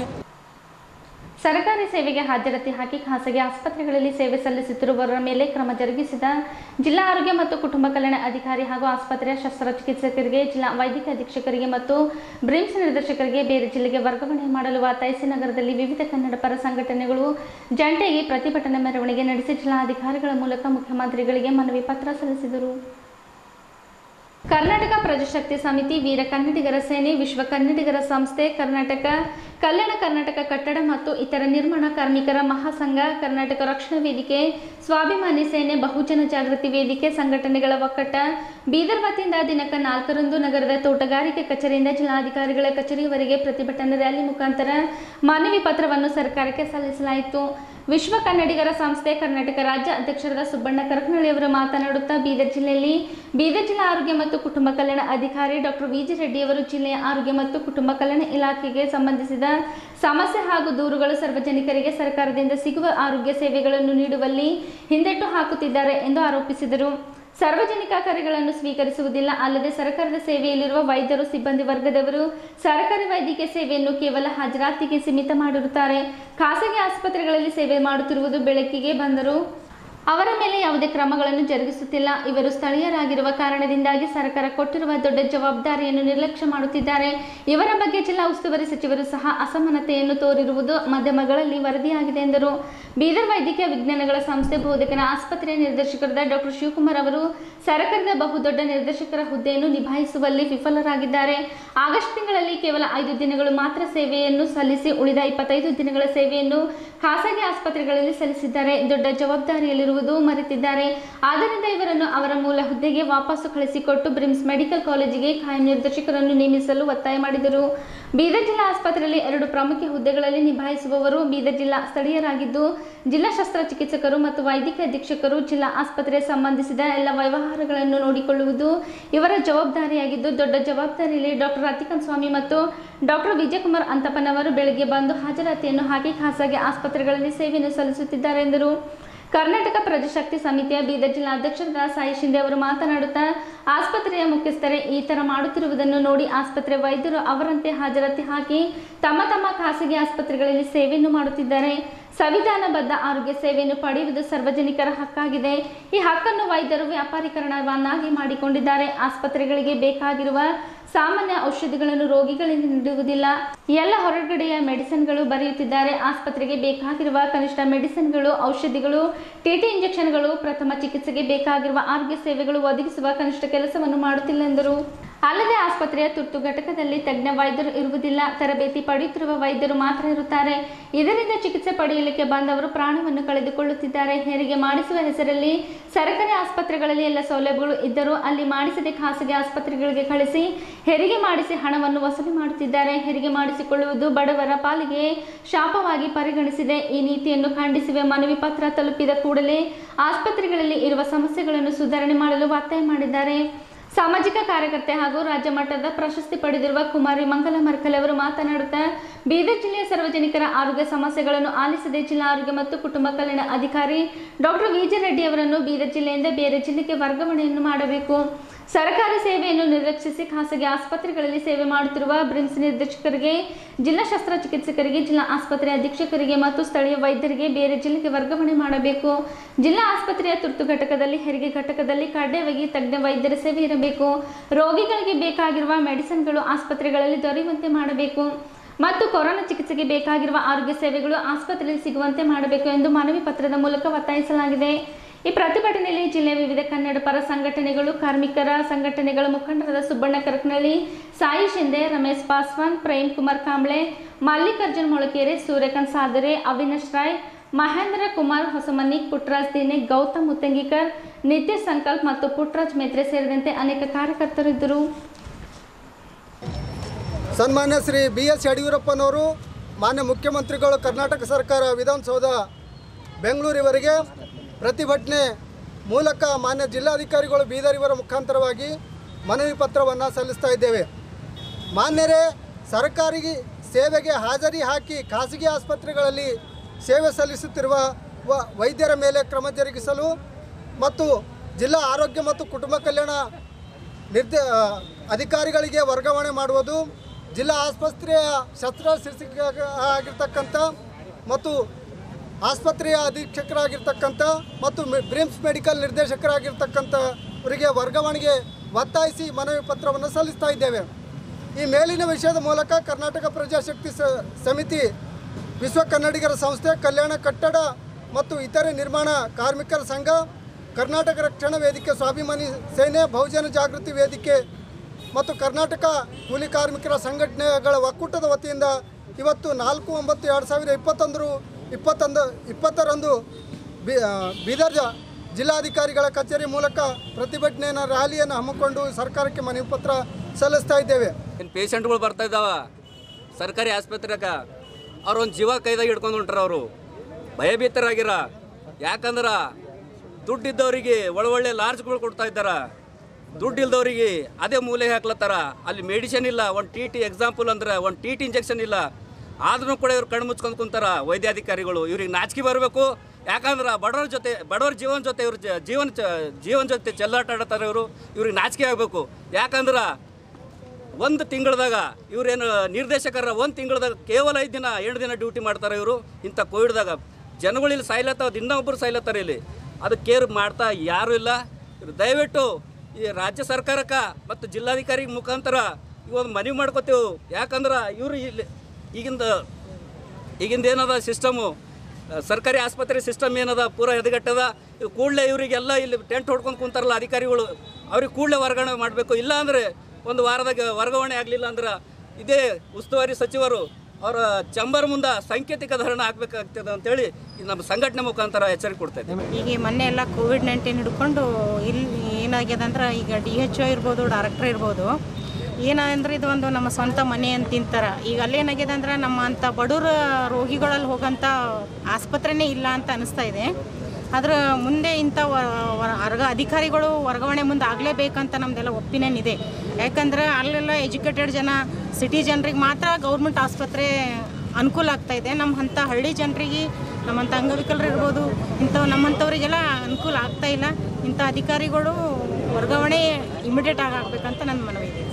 ಸರ್ಕಾರಿ ಸೇವೆಗೆ ಹಾಜರಾತಿ ಹಾಕಿ ಖಾಸಗಿ ಆಸ್ಪತ್ರೆಗಳಲ್ಲಿ ಸೇವೆ ಸಲ್ಲಿಸುತ್ತಿರುವವರ ಮೇಲೆ ಕ್ರಮ ಜರುಗಿಸಿದ ಜಿಲ್ಲಾ ಆರೋಗ್ಯ ಮತ್ತು ಕುಟುಂಬ ಕಲ್ಯಾಣ ಅಧಿಕಾರಿ ಹಾಗೂ ಆಸ್ಪತ್ರೆಯ ಶಸ್ತ್ರಚಿಕಿತ್ಸಕರಿಗೆ ಜಿಲ್ಲಾ ವೈದ್ಯಕೀಯ ಅಧೀಕ್ಷಕರಿಗೆ ಮತ್ತು ಬ್ರಿಮ್ಸ್ ನಿರ್ದೇಶಕರಿಗೆ ಬೇರೆ ಜಿಲ್ಲೆಗೆ ವರ್ಗಾವಣೆ ಮಾಡಲು ಒತ್ತಾಯಿಸಿ ನಗರದಲ್ಲಿ ವಿವಿಧ ಕನ್ನಡ ಪರ ಸಂಘಟನೆಗಳು ಜಂಟಿಯಾಗಿ ಪ್ರತಿಭಟನಾ ಮೆರವಣಿಗೆ ನಡೆಸಿ ಜಿಲ್ಲಾಧಿಕಾರಿಗಳ ಮೂಲಕ ಮುಖ್ಯಮಂತ್ರಿಗಳಿಗೆ ಮನವಿ ಪತ್ರ ಸಲ್ಲಿಸಿದರು ಕರ್ನಾಟಕ ಪ್ರಜಾಶಕ್ತಿ ಸಮಿತಿ ವೀರ ಕನ್ನಡಿಗರ ಸೇನೆ ವಿಶ್ವ ಕನ್ನಡಿಗರ ಸಂಸ್ಥೆ ಕರ್ನಾಟಕ ಕಲ್ಯಾಣ ಕರ್ನಾಟಕ ಕಟ್ಟಡ ಮತ್ತು ಇತರ ನಿರ್ಮಾಣ ಕಾರ್ಮಿಕರ ಮಹಾಸಂಘ ಕರ್ನಾಟಕ ರಕ್ಷಣಾ ವೇದಿಕೆ ಸ್ವಾಭಿಮಾನಿ ಸೇನೆ ಬಹುಜನ ಜಾಗೃತಿ ವೇದಿಕೆ ಸಂಘಟನೆಗಳ ಒಕ್ಕೂಟ ಬೀದರ್ ವತಿಯಿಂದ ದಿನಾಂಕ ನಾಲ್ಕರಂದು ನಗರದ ತೋಟಗಾರಿಕೆ ಕಚೇರಿಯಿಂದ ಜಿಲ್ಲಾಧಿಕಾರಿಗಳ ಕಚೇರಿಯವರೆಗೆ ಪ್ರತಿಭಟನಾ ರ್ಯಾಲಿ ಮುಖಾಂತರ ಮನವಿ ಪತ್ರವನ್ನು ಸರ್ಕಾರಕ್ಕೆ ಸಲ್ಲಿಸಲಾಯಿತು ವಿಶ್ವ ಕನ್ನಡಿಗರ ಸಂಸ್ಥೆ ಕರ್ನಾಟಕ ರಾಜ್ಯ ಅಧ್ಯಕ್ಷರಾದ ಸುಬ್ಬಣ್ಣ ಕರಕನಳ್ಳಿಯವರು ಮಾತನಾಡುತ್ತಾ ಬೀದರ್ ಜಿಲ್ಲೆಯಲ್ಲಿ ಬೀದರ್ ಜಿಲ್ಲಾ ಆರೋಗ್ಯ ಮತ್ತು ಕುಟುಂಬ ಕಲ್ಯಾಣ ಅಧಿಕಾರಿ ಡಾಕ್ಟರ್ ವಿಜಿ ರೆಡ್ಡಿಯವರು ಜಿಲ್ಲೆಯ ಆರೋಗ್ಯ ಮತ್ತು ಕುಟುಂಬ ಕಲ್ಯಾಣ ಇಲಾಖೆಗೆ ಸಂಬಂಧಿಸಿದ ಸಮಸ್ಯೆ ಹಾಗೂ ದೂರುಗಳು ಸಾರ್ವಜನಿಕರಿಗೆ ಸರ್ಕಾರದಿಂದ ಸಿಗುವ ಆರೋಗ್ಯ ಸೇವೆಗಳನ್ನು ನೀಡುವಲ್ಲಿ ಹಿಂದೆಟ್ಟು ಹಾಕುತ್ತಿದ್ದಾರೆ ಎಂದು ಆರೋಪಿಸಿದರು ಸಾರ್ವಜನಿಕ ಕರೆಗಳನ್ನು ಸ್ವೀಕರಿಸುವುದಿಲ್ಲ ಅಲ್ಲದೆ ಸರ್ಕಾರದ ಸೇವೆಯಲ್ಲಿರುವ ವೈದ್ಯರು ಸಿಬ್ಬಂದಿ ವರ್ಗದವರು ಸರ್ಕಾರಿ ವೈದ್ಯಕೀಯ ಸೇವೆಯನ್ನು ಕೇವಲ ಹಾಜರಾತಿಗೆ ಸೀಮಿತ ಮಾಡಿರುತ್ತಾರೆ ಖಾಸಗಿ ಆಸ್ಪತ್ರೆಗಳಲ್ಲಿ ಸೇವೆ ಮಾಡುತ್ತಿರುವುದು ಬೆಳಕಿಗೆ ಬಂದರು ಅವರ ಮೇಲೆ ಯಾವುದೇ ಕ್ರಮಗಳನ್ನು ಜರುಗಿಸುತ್ತಿಲ್ಲ ಇವರು ಸ್ಥಳೀಯರಾಗಿರುವ ಕಾರಣದಿಂದಾಗಿ ಸರ್ಕಾರ ಕೊಟ್ಟಿರುವ ದೊಡ್ಡ ಜವಾಬ್ದಾರಿಯನ್ನು ನಿರ್ಲಕ್ಷ್ಯ ಮಾಡುತ್ತಿದ್ದಾರೆ ಇವರ ಬಗ್ಗೆ ಜಿಲ್ಲಾ ಉಸ್ತುವಾರಿ ಸಚಿವರು ಸಹ ಅಸಮಾನತೆಯನ್ನು ತೋರಿರುವುದು ಮಾಧ್ಯಮಗಳಲ್ಲಿ ವರದಿಯಾಗಿದೆ ಎಂದರು ಬೀದರ್ ವೈದ್ಯಕೀಯ ವಿಜ್ಞಾನಗಳ ಸಂಸ್ಥೆ ಬೋಧಕರ ಆಸ್ಪತ್ರೆಯ ನಿರ್ದೇಶಕರಾದ ಡಾಕ್ಟರ್ ಶಿವಕುಮಾರ್ ಅವರು ಸರ್ಕಾರದ ಬಹುದೊಡ್ಡ ನಿರ್ದೇಶಕರ ಹುದ್ದೆಯನ್ನು ನಿಭಾಯಿಸುವಲ್ಲಿ ವಿಫಲರಾಗಿದ್ದಾರೆ ಆಗಸ್ಟ್ ತಿಂಗಳಲ್ಲಿ ಕೇವಲ ಐದು ದಿನಗಳು ಮಾತ್ರ ಸೇವೆಯನ್ನು ಸಲ್ಲಿಸಿ ಉಳಿದ ಇಪ್ಪತ್ತೈದು ದಿನಗಳ ಸೇವೆಯನ್ನು ಖಾಸಗಿ ಆಸ್ಪತ್ರೆಗಳಲ್ಲಿ ಸಲ್ಲಿಸಿದ್ದಾರೆ ದೊಡ್ಡ ಜವಾಬ್ದಾರಿಯಲ್ಲಿರುವುದು ಮರೆತಿದ್ದಾರೆ ಆದ್ದರಿಂದ ಇವರನ್ನು ಅವರ ಮೂಲ ಹುದ್ದೆಗೆ ವಾಪಸ್ಸು ಕಳಿಸಿಕೊಟ್ಟು ಬ್ರಿಮ್ಸ್ ಮೆಡಿಕಲ್ ಕಾಲೇಜಿಗೆ ಖಾಯಂ ನಿರ್ದೇಶಕರನ್ನು ನೇಮಿಸಲು ಒತ್ತಾಯ ಮಾಡಿದರು ಬೀದರ್ ಜಿಲ್ಲಾ ಆಸ್ಪತ್ರೆಯಲ್ಲಿ ಎರಡು ಪ್ರಮುಖ ಹುದ್ದೆಗಳಲ್ಲಿ ನಿಭಾಯಿಸುವವರು ಬೀದರ್ ಜಿಲ್ಲಾ ಸ್ಥಳೀಯರಾಗಿದ್ದು ಜಿಲ್ಲಾ ಶಸ್ತ್ರಚಿಕಿತ್ಸಕರು ಮತ್ತು ವೈದ್ಯಕೀಯ ಅಧೀಕ್ಷಕರು ಜಿಲ್ಲಾ ಆಸ್ಪತ್ರೆಗೆ ಸಂಬಂಧಿಸಿದ ಎಲ್ಲ ವ್ಯವಹಾರಗಳನ್ನು ನೋಡಿಕೊಳ್ಳುವುದು ಇವರ ಜವಾಬ್ದಾರಿಯಾಗಿದ್ದು ದೊಡ್ಡ ಜವಾಬ್ದಾರಿಯಲ್ಲಿ ಡಾಕ್ಟರ್ ರತಿಕಾಂತ್ ಸ್ವಾಮಿ ಮತ್ತು ಡಾಕ್ಟರ್ ವಿಜಯಕುಮಾರ್ ಅಂತಪ್ಪನವರು ಬೆಳಗ್ಗೆ ಬಂದು ಹಾಜರಾತಿಯನ್ನು ಹಾಕಿ ಖಾಸಗಿ ಆಸ್ಪತ್ರೆಗಳಲ್ಲಿ ಸೇವೆಯನ್ನು ಸಲ್ಲಿಸುತ್ತಿದ್ದಾರೆ ಎಂದರು ಕರ್ನಾಟಕ ಪ್ರಜಾಶಕ್ತಿ ಸಮಿತಿಯ ಬೀದರ್ ಜಿಲ್ಲಾ ಅಧ್ಯಕ್ಷರಾದ ಸಾಯಿ ಶಿಂದೆ ಅವರು ಮಾತನಾಡುತ್ತಾ ಆಸ್ಪತ್ರೆಯ ಮುಖ್ಯಸ್ಥರೇ ಈ ಥರ ಮಾಡುತ್ತಿರುವುದನ್ನು ನೋಡಿ ಆಸ್ಪತ್ರೆ ವೈದ್ಯರು ಅವರಂತೆ ಹಾಜರಾತಿ ಹಾಕಿ ತಮ್ಮ ತಮ್ಮ ಖಾಸಗಿ ಆಸ್ಪತ್ರೆಗಳಲ್ಲಿ ಸೇವೆಯನ್ನು ಮಾಡುತ್ತಿದ್ದಾರೆ ಸಂವಿಧಾನಬದ್ಧ ಆರೋಗ್ಯ ಸೇವೆಯನ್ನು ಪಡೆಯುವುದು ಸಾರ್ವಜನಿಕರ ಹಕ್ಕಾಗಿದೆ ಈ ಹಕ್ಕನ್ನು ವೈದ್ಯರು ವ್ಯಾಪಾರೀಕರಣವನ್ನಾಗಿ ಮಾಡಿಕೊಂಡಿದ್ದಾರೆ ಆಸ್ಪತ್ರೆಗಳಿಗೆ ಬೇಕಾಗಿರುವ ಸಾಮಾನ್ಯ ಔಷಧಿಗಳನ್ನು ರೋಗಿಗಳಿಗೆ ನೀಡುವುದಿಲ್ಲ ಎಲ್ಲ ಹೊರಗಡೆಯ ಮೆಡಿಸಿನ್ಗಳು ಬರೆಯುತ್ತಿದ್ದಾರೆ ಆಸ್ಪತ್ರೆಗೆ ಬೇಕಾಗಿರುವ ಕನಿಷ್ಠ ಮೆಡಿಸಿನ್ಗಳು ಔಷಧಿಗಳು ಟಿಟಿ ಇಂಜೆಕ್ಷನ್ಗಳು ಪ್ರಥಮ ಚಿಕಿತ್ಸೆಗೆ ಬೇಕಾಗಿರುವ ಆರೋಗ್ಯ ಸೇವೆಗಳು ಒದಗಿಸುವ ಕನಿಷ್ಠ ಕೆಲಸವನ್ನು ಮಾಡುತ್ತಿಲ್ಲ ಎಂದರು ಅಲ್ಲದೆ ಆಸ್ಪತ್ರೆಯ ತುರ್ತು ಘಟಕದಲ್ಲಿ ತಜ್ಞ ವೈದ್ಯರು ಇರುವುದಿಲ್ಲ ತರಬೇತಿ ಪಡೆಯುತ್ತಿರುವ ವೈದ್ಯರು ಮಾತ್ರ ಇರುತ್ತಾರೆ ಇದರಿಂದ ಚಿಕಿತ್ಸೆ ಪಡೆಯಲಿಕ್ಕೆ ಬಂದವರು ಪ್ರಾಣವನ್ನು ಕಳೆದುಕೊಳ್ಳುತ್ತಿದ್ದಾರೆ ಹೆರಿಗೆ ಮಾಡಿಸುವ ಹೆಸರಲ್ಲಿ ಸರ್ಕಾರಿ ಆಸ್ಪತ್ರೆಗಳಲ್ಲಿ ಎಲ್ಲ ಸೌಲಭ್ಯಗಳು ಇದ್ದರೂ ಅಲ್ಲಿ ಮಾಡಿಸದೆ ಖಾಸಗಿ ಆಸ್ಪತ್ರೆಗಳಿಗೆ ಕಳಿಸಿ ಹೆರಿಗೆ ಮಾಡಿಸಿ ಹಣವನ್ನು ವಸೂಲಿ ಮಾಡುತ್ತಿದ್ದಾರೆ ಹೆರಿಗೆ ಮಾಡಿಸಿಕೊಳ್ಳುವುದು ಬಡವರ ಪಾಲಿಗೆ ಶಾಪವಾಗಿ ಪರಿಗಣಿಸಿದೆ ಈ ನೀತಿಯನ್ನು ಖಂಡಿಸುವ ಮನವಿ ಪತ್ರ ತಲುಪಿದ ಕೂಡಲೇ ಆಸ್ಪತ್ರೆಗಳಲ್ಲಿ ಇರುವ ಸಮಸ್ಯೆಗಳನ್ನು ಸುಧಾರಣೆ ಮಾಡಲು ಒತ್ತಾಯ ಮಾಡಿದ್ದಾರೆ ಸಾಮಾಜಿಕ ಕಾರ್ಯಕರ್ತೆ ಹಾಗೂ ರಾಜ್ಯ ಮಟ್ಟದ ಪ್ರಶಸ್ತಿ ಪಡೆದಿರುವ ಕುಮಾರಿ ಮಂಗಲ ಮರ್ಕಲ್ ಅವರು ಮಾತನಾಡುತ್ತಾ ಬೀದರ್ ಜಿಲ್ಲೆಯ ಸಾರ್ವಜನಿಕರ ಆರೋಗ್ಯ ಸಮಸ್ಯೆಗಳನ್ನು ಆಲಿಸದೆ ಜಿಲ್ಲಾ ಆರೋಗ್ಯ ಮತ್ತು ಕುಟುಂಬ ಕಲ್ಯಾಣ ಅಧಿಕಾರಿ ಡಾಕ್ಟರ್ ವಿಜಯ ರೆಡ್ಡಿ ಅವರನ್ನು ಬೀದರ್ ಜಿಲ್ಲೆಯಿಂದ ಬೇರೆ ಜಿಲ್ಲೆಗೆ ವರ್ಗಾವಣೆಯನ್ನು ಮಾಡಬೇಕು ಸರ್ಕಾರಿ ಸೇವೆಯನ್ನು ನಿರ್ಲಕ್ಷಿಸಿ ಖಾಸಗಿ ಆಸ್ಪತ್ರೆಗಳಲ್ಲಿ ಸೇವೆ ಮಾಡುತ್ತಿರುವ ಬ್ರಿಮ್ಸ್ ನಿರ್ದೇಶಕರಿಗೆ ಜಿಲ್ಲಾ ಶಸ್ತ್ರಚಿಕಿತ್ಸಕರಿಗೆ ಜಿಲ್ಲಾ ಆಸ್ಪತ್ರೆ ಅಧೀಕ್ಷಕರಿಗೆ ಮತ್ತು ಸ್ಥಳೀಯ ವೈದ್ಯರಿಗೆ ಬೇರೆ ಜಿಲ್ಲೆಗೆ ವರ್ಗಾವಣೆ ಮಾಡಬೇಕು ಜಿಲ್ಲಾ ಆಸ್ಪತ್ರೆಯ ತುರ್ತು ಘಟಕದಲ್ಲಿ ಹೆರಿಗೆ ಘಟಕದಲ್ಲಿ ಕಡ್ಡಾಯವಾಗಿ ತಜ್ಞ ವೈದ್ಯರ ಸೇವೆ ಇರಬೇಕು ರೋಗಿಗಳಿಗೆ ಬೇಕಾಗಿರುವ ಮೆಡಿಸಿನ್ಗಳು ಆಸ್ಪತ್ರೆಗಳಲ್ಲಿ ದೊರೆಯುವಂತೆ ಮಾಡಬೇಕು ಮತ್ತು ಕೊರೋನಾ ಚಿಕಿತ್ಸೆಗೆ ಬೇಕಾಗಿರುವ ಆರೋಗ್ಯ ಸೇವೆಗಳು ಆಸ್ಪತ್ರೆಯಲ್ಲಿ ಸಿಗುವಂತೆ ಮಾಡಬೇಕು ಎಂದು ಮನವಿ ಪತ್ರದ ಮೂಲಕ ಒತ್ತಾಯಿಸಲಾಗಿದೆ ಈ ಪ್ರತಿಭಟನೆಯಲ್ಲಿ ಜಿಲ್ಲೆಯ ವಿವಿಧ ಕನ್ನಡ ಪರ ಸಂಘಟನೆಗಳು ಕಾರ್ಮಿಕರ ಸಂಘಟನೆಗಳ ಮುಖಂಡರಾದ ಸುಬ್ಬಣ್ಣ ಕರಕನಳ್ಳಿ ಸಾಯಿ ಶಿಂದೆ ರಮೇಶ್ ಪಾಸ್ವಾನ್ ಪ್ರೇಮ್ ಕುಮಾರ್ ಕಾಂಬ್ಳೆ ಮಲ್ಲಿಕಾರ್ಜುನ್ ಮೊಳಕೇರೆ ಸೂರ್ಯಕಾಂತ್ ಸಾದರೆ ಅವಿನಾಶ್ ರಾಯ್ ಮಹೇಂದ್ರ ಕುಮಾರ್ ಹೊಸಮನಿ ಪುಟ್ಟರಾಜ್ ದಿನೆ ಗೌತಮ್ ಮುತ್ತಂಗಿಕರ್ ನಿತ್ಯ ಸಂಕಲ್ಪ್ ಮತ್ತು ಪುಟ್ಟರಾಜ್ ಮೇತ್ರೆ ಸೇರಿದಂತೆ ಅನೇಕ ಕಾರ್ಯಕರ್ತರಿದ್ದರು ಸನ್ಮಾನ್ಯ ಶ್ರೀ ಬಿ ಎಸ್ ಯಡಿಯೂರಪ್ಪನವರು ಮಾನ್ಯ ಮುಖ್ಯಮಂತ್ರಿಗಳು ಕರ್ನಾಟಕ ಸರ್ಕಾರ ವಿಧಾನಸೌಧ ಬೆಂಗಳೂರಿವರೆಗೆ ಪ್ರತಿಭಟನೆ ಮೂಲಕ ಮಾನ್ಯ ಜಿಲ್ಲಾಧಿಕಾರಿಗಳು ಬೀದರ್ ಇವರ ಮುಖಾಂತರವಾಗಿ ಮನವಿ ಪತ್ರವನ್ನು ಸಲ್ಲಿಸ್ತಾ ಇದ್ದೇವೆ ಮಾನ್ಯರೇ ಸರ್ಕಾರಿ ಸೇವೆಗೆ ಹಾಜರಿ ಹಾಕಿ ಖಾಸಗಿ ಆಸ್ಪತ್ರೆಗಳಲ್ಲಿ ಸೇವೆ ಸಲ್ಲಿಸುತ್ತಿರುವ ವ- ವೈದ್ಯರ ಮೇಲೆ ಕ್ರಮ ಜರುಗಿಸಲು ಮತ್ತು ಜಿಲ್ಲಾ ಆರೋಗ್ಯ ಮತ್ತು ಕುಟುಂಬ ಕಲ್ಯಾಣ ನಿರ್ದೇ ಅಧಿಕಾರಿಗಳಿಗೆ ವರ್ಗಾವಣೆ ಮಾಡುವುದು ಜಿಲ್ಲಾ ಆಸ್ಪತ್ರೆಯ ಶಸ್ತ್ರಚಿಕಿತ್ಸಕ ಆಗಿರ್ತಕ್ಕಂಥ ಮತ್ತು ಆಸ್ಪತ್ರೆಯ ಅಧೀಕ್ಷಕರಾಗಿರ್ತಕ್ಕಂಥ ಮತ್ತು ಮೆ- ಬ್ರಿಮ್ಸ್ ಮೆಡಿಕಲ್ ನಿರ್ದೇಶಕರಾಗಿರ್ತಕ್ಕಂಥವರಿಗೆ ವರ್ಗಾವಣೆಗೆ ಒತ್ತಾಯಿಸಿ ಮನವಿ ಪತ್ರವನ್ನು ಸಲ್ಲಿಸ್ತಾ ಇದ್ದೇವೆ ಈ ಮೇಲಿನ ವಿಷಯದ ಮೂಲಕ ಕರ್ನಾಟಕ ಪ್ರಜಾಶಕ್ತಿ ಸ ಸಮಿತಿ ವಿಶ್ವ ಕನ್ನಡಿಗರ ಸಂಸ್ಥೆ ಕಲ್ಯಾಣ ಕಟ್ಟಡ ಮತ್ತು ಇತರೆ ನಿರ್ಮಾಣ ಕಾರ್ಮಿಕರ ಸಂಘ ಕರ್ನಾಟಕ ರಕ್ಷಣಾ ವೇದಿಕೆ ಸ್ವಾಭಿಮಾನಿ ಸೇನೆ ಬಹುಜನ ಜಾಗೃತಿ ವೇದಿಕೆ ಮತ್ತು ಕರ್ನಾಟಕ ಕೂಲಿ ಕಾರ್ಮಿಕರ ಸಂಘಟನೆಗಳ ಒಕ್ಕೂಟದ ವತಿಯಿಂದ ಇವತ್ತು ನಾಲ್ಕು ಒಂಬತ್ತು ಎರಡು ಸಾವಿರದ ಇಪ್ಪತ್ತೊಂದರು ಇಪ್ಪತ್ತೊಂದು ಇಪ್ಪತ್ತರಂದು ಬಿ ಆ, ಬೀದರ್ ಜ- ಜಿಲ್ಲಾಧಿಕಾರಿಗಳ ಕಚೇರಿ ಮೂಲಕ ಪ್ರತಿಭಟನೆಯನ್ನು ರ್ಯಾಲಿಯನ್ನು ಹಮ್ಮಿಕೊಂಡು ಸರ್ಕಾರಕ್ಕೆ ಮನವಿ ಪತ್ರ ಸಲ್ಲಿಸ್ತಾ ಇದ್ದೇವೆ ಇನ್ನು ಪೇಷಂಟ್ಗಳು ಬರ್ತಾ ಇದ್ದಾವ ಸರ್ಕಾರಿ ಆಸ್ಪತ್ರೆಗೆ ಅವ್ರು ಒಂದು ಜೀವ ಕೈದಾಗ ಹಿಡ್ಕೊಂಡು ಹೊಂಟ್ರ ಅವರು ಭಯಭೀತರಾಗಿರ ಯಾಕಂದ್ರೆ ದುಡ್ಡಿದ್ದವರಿಗೆ ಒಳ್ಳೊಳ್ಳೆ ಲಾರ್ಜ್ಗಳು ಕೊಡ್ತಾ ಇದ್ದಾರ ದುಡ್ಡು ಇಲ್ದವರಿಗೆ ಅದೇ ಮೂಲೆ ಹಾಕ್ಲತ್ತಾರ ಅಲ್ಲಿ ಮೆಡಿಸಿನ್ ಇಲ್ಲ ಒಂದು ಟಿ ಟಿ ಎಕ್ಸಾಂಪಲ್ ಅಂದ್ರೆ ಒಂದು ಟಿ ಟಿ ಇಂಜೆಕ್ಷನ್ ಇಲ್ಲ ಆದ್ರೂ ಕೂಡ ಇವ್ರು ಕಣ್ಣು ಮುಚ್ಕೊಂಡು ಕುಂತಾರ ವೈದ್ಯಾಧಿಕಾರಿಗಳು ಇವ್ರಿಗೆ ನಾಚಿಕೆ ಬರಬೇಕು ಯಾಕಂದ್ರೆ ಬಡವರ ಜೊತೆ ಬಡವರ ಜೀವನ ಜೊತೆ ಇವ್ರ ಜ- ಜೀವನ ಚ- ಜೀವನ ಜೊತೆ ಚೆಲ್ಲಾಟ ಆಡ್ತಾರೆ ಇವರು ಇವ್ರಿಗೆ ನಾಚಿಕೆ ಆಗಬೇಕು ಯಾಕಂದ್ರೆ ಒಂದು ತಿಂಗಳದಾಗ ಇವ್ರೇನು ನಿರ್ದೇಶಕರ ಒಂದು ತಿಂಗಳದಾಗ ಕೇವಲ ಐದು ದಿನ ಎಂಟು ದಿನ ಡ್ಯೂಟಿ ಮಾಡ್ತಾರೆ ಇವರು ಇಂಥ ಕೋವಿಡ್ದಾಗ ಜನಗಳು ಇಲ್ಲಿ ಸಾಯ್ಲತ್ತಾವ ದಿನ ಒಬ್ಬರು ಸಾಯ್ಲತ್ತಾರೆ ಇಲ್ಲಿ ಅದು ಕೇರ್ ಮಾಡ್ತಾ ಯಾರೂ ಇಲ್ಲ ಇವ್ರು ದಯವಿಟ್ಟು ಈ ರಾಜ್ಯ ಸರ್ಕಾರಕ್ಕೆ ಮತ್ತು ಜಿಲ್ಲಾಧಿಕಾರಿ ಮುಖಾಂತರ ಇವೊಂದು ಮನವಿ ಮಾಡ್ಕೋತೇವೆ ಯಾಕಂದ್ರೆ ಇವರು ಇಲ್ಲಿ ಈಗಿಂದ ಈಗಿಂದ ಏನದ ಸಿಸ್ಟಮು ಸರ್ಕಾರಿ ಆಸ್ಪತ್ರೆ ಸಿಸ್ಟಮ್ ಏನದ ಪೂರ ಎದಗಟ್ಟದ ಕೂಡಲೇ ಇವರಿಗೆಲ್ಲ ಇಲ್ಲಿ ಟೆಂಟ್ ಹೊಡ್ಕೊಂಡು ಕುಂತಾರಲ್ಲ ಅಧಿಕಾರಿಗಳು ಅವ್ರಿಗೆ ಕೂಡಲೇ ವರ್ಗಾವಣೆ ಮಾಡಬೇಕು ಇಲ್ಲ ಅಂದರೆ ಒಂದು ವಾರದಾಗ ವರ್ಗಾವಣೆ ಆಗಲಿಲ್ಲ ಅಂದ್ರೆ ಇದೇ ಉಸ್ತುವಾರಿ ಸಚಿವರು ಅವರ ಚಂಬರ್ ಮುಂದೆ ಸಾಂಕೇತಿಕ ಧರಣ ಹಾಕ್ಬೇಕಾಗ್ತದೆ ಅಂತೇಳಿ ಈ ನಮ್ಮ ಸಂಘಟನೆ ಮುಖಾಂತರ ಎಚ್ಚರಿಕೆ ಕೊಡ್ತಾ ಇದ್ದೀವಿ ಈಗ ಮೊನ್ನೆ ಎಲ್ಲ ಕೋವಿಡ್ ನೈನ್ಟೀನ್ ಹಿಡ್ಕೊಂಡು ಇಲ್ಲಿ ಏನಾಗ್ಯದ ಅಂದ್ರೆ ಈಗ ಡಿ ಎಚ್ ಒ ಇರ್ಬೋದು ಡಾಕ್ಟ್ರ್ ಇರ್ಬೋದು ಏನಂದ್ರೆ ಇದು ಒಂದು ನಮ್ಮ ಸ್ವಂತ ಮನೆ ಅಂತ ತಿಂತಾರ ಈಗ ಅಲ್ಲೇನಾಗ್ಯದ ಅಂದ್ರೆ ನಮ್ಮ ಅಂಥ ಬಡವ್ರ ರೋಗಿಗಳಲ್ಲಿ ಹೋಗೋಂಥ ಆಸ್ಪತ್ರೆನೇ ಇಲ್ಲ ಅಂತ ಅನಿಸ್ತಾ ಇದೆ ಆದ್ರೆ ಮುಂದೆ ಇಂಥ ವ- ವ- ವರ್ಗ ಅಧಿಕಾರಿಗಳು ವರ್ಗಾವಣೆ ಮುಂದೆ ಆಗಲೇಬೇಕಂತ ನಮ್ಮದೆಲ್ಲ ಒಪಿನಿಯನ್ ಇದೆ ಯಾಕಂದ್ರೆ ಅಲ್ಲೆಲ್ಲ ಎಜುಕೇಟೆಡ್ ಜನ ಸಿಟಿ ಜನರಿಗೆ ಮಾತ್ರ ಗೌರ್ಮೆಂಟ್ ಆಸ್ಪತ್ರೆ ಅನುಕೂಲ ಆಗ್ತಾ ಇದೆ ನಮ್ಮ ಅಂಥ ಹಳ್ಳಿ ಜನರಿಗೆ ನಮ್ಮಂಥ ಅಂಗವಿಕಲರು ಇರ್ಬೋದು ಇಂಥವು ನಮ್ಮಂಥವ್ರಿಗೆಲ್ಲ ಅನುಕೂಲ ಆಗ್ತಾ ಇಲ್ಲ ಇಂಥ ಅಧಿಕಾರಿಗಳು ವರ್ಗಾವಣೆ ಇಮಿಡಿಯೇಟ್ ಆಗಿ ಆಗ್ಬೇಕಂತ ನನ್ನ ಮನವಿ ಇದೆ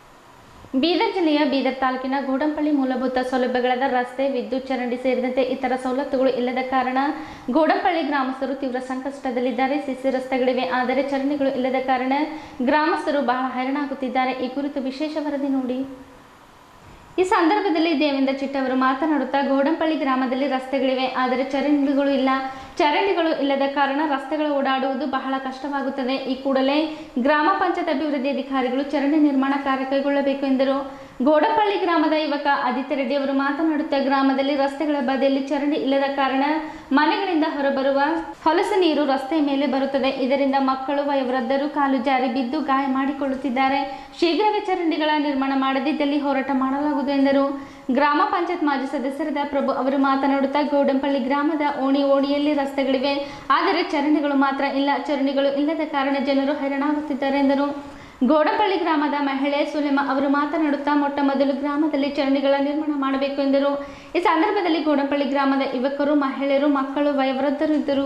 ಬೀದರ್ ಜಿಲ್ಲೆಯ ಬೀದರ್ ತಾಲೂಕಿನ ಗೋಡಂಪಳ್ಳಿ ಮೂಲಭೂತ ಸೌಲಭ್ಯಗಳಾದ ರಸ್ತೆ ವಿದ್ಯುತ್ ಚರಂಡಿ ಸೇರಿದಂತೆ ಇತರ ಸವಲತ್ತುಗಳು ಇಲ್ಲದ ಕಾರಣ ಗೋಡಂಪಳ್ಳಿ ಗ್ರಾಮಸ್ಥರು ತೀವ್ರ ಸಂಕಷ್ಟದಲ್ಲಿದ್ದಾರೆ ಸಿಸಿ ರಸ್ತೆಗಳಿವೆ ಆದರೆ ಚರಂಡಿಗಳು ಇಲ್ಲದ ಕಾರಣ ಗ್ರಾಮಸ್ಥರು ಬಹಳ ಹೈರಾಣಾಗುತ್ತಿದ್ದಾರೆ ಈ ಕುರಿತು ವಿಶೇಷ ವರದಿ ನೋಡಿ ಈ ಸಂದರ್ಭದಲ್ಲಿ ದೇವೇಂದ್ರ ಚಿಟ್ ಅವರು ಮಾತನಾಡುತ್ತಾ ಗೋಡಂಪಳ್ಳಿ ಗ್ರಾಮದಲ್ಲಿ ರಸ್ತೆಗಳಿವೆ ಆದರೆ ಚರಂಡಿಗಳು ಇಲ್ಲ ಚರಂಡಿಗಳು ಇಲ್ಲದ ಕಾರಣ ರಸ್ತೆಗಳು ಓಡಾಡುವುದು ಬಹಳ ಕಷ್ಟವಾಗುತ್ತದೆ ಈ ಕೂಡಲೇ ಗ್ರಾಮ ಪಂಚಾಯತ್ ಅಭಿವೃದ್ಧಿ ಅಧಿಕಾರಿಗಳು ಚರಂಡಿ ನಿರ್ಮಾಣ ಕಾರ್ಯ ಕೈಗೊಳ್ಳಬೇಕು ಎಂದರು ಗೋಡಂಪಳ್ಳಿ ಗ್ರಾಮದ ಯುವಕ ಆದಿತ್ಯ ರೆಡ್ಡಿ ಅವರು ಮಾತನಾಡುತ್ತಾ ಗ್ರಾಮದಲ್ಲಿ ರಸ್ತೆಗಳ ಬದಿಯಲ್ಲಿ ಚರಂಡಿ ಇಲ್ಲದ ಕಾರಣ ಮನೆಗಳಿಂದ ಹೊರಬರುವ ಹೊಲಸು ನೀರು ರಸ್ತೆಯ ಮೇಲೆ ಬರುತ್ತದೆ ಇದರಿಂದ ಮಕ್ಕಳು ವಯೋವೃದ್ಧರು ಕಾಲು ಜಾರಿ ಬಿದ್ದು ಗಾಯ ಮಾಡಿಕೊಳ್ಳುತ್ತಿದ್ದಾರೆ ಶೀಘ್ರವೇ ಚರಂಡಿಗಳ ನಿರ್ಮಾಣ ಮಾಡದಿದ್ದಲ್ಲಿ ಹೋರಾಟ ಮಾಡಲಾಗುವುದು ಎಂದರು ಗ್ರಾಮ ಪಂಚಾಯತ್ ಮಾಜಿ ಸದಸ್ಯರಾದ ಪ್ರಭು ಅವರು ಮಾತನಾಡುತ್ತಾ ಗೋಡಂಪಳ್ಳಿ ಗ್ರಾಮದ ಓಣಿ ಓಣಿಯಲ್ಲಿ ರಸ್ತೆಗಳಿವೆ ಆದರೆ ಚರಂಡಿಗಳು ಮಾತ್ರ ಇಲ್ಲ ಚರಂಡಿಗಳು ಇಲ್ಲದ ಕಾರಣ ಜನರು ಹೈರಾಣಾಗುತ್ತಿದ್ದಾರೆ ಎಂದರು ಗೋಡಂಪಳ್ಳಿ ಗ್ರಾಮದ ಮಹಿಳೆ ಸುಲೆಮಾ ಅವರು ಮಾತನಾಡುತ್ತಾ ಮೊಟ್ಟ ಮೊದಲು ಗ್ರಾಮದಲ್ಲಿ ಚರಂಡಿಗಳ ನಿರ್ಮಾಣ ಮಾಡಬೇಕು ಎಂದರು ಈ ಸಂದರ್ಭದಲ್ಲಿ ಗೋಡಂಪಳ್ಳಿ ಗ್ರಾಮದ ಯುವಕರು ಮಹಿಳೆಯರು ಮಕ್ಕಳು ವಯೋವೃದ್ಧರು ಇದ್ದರು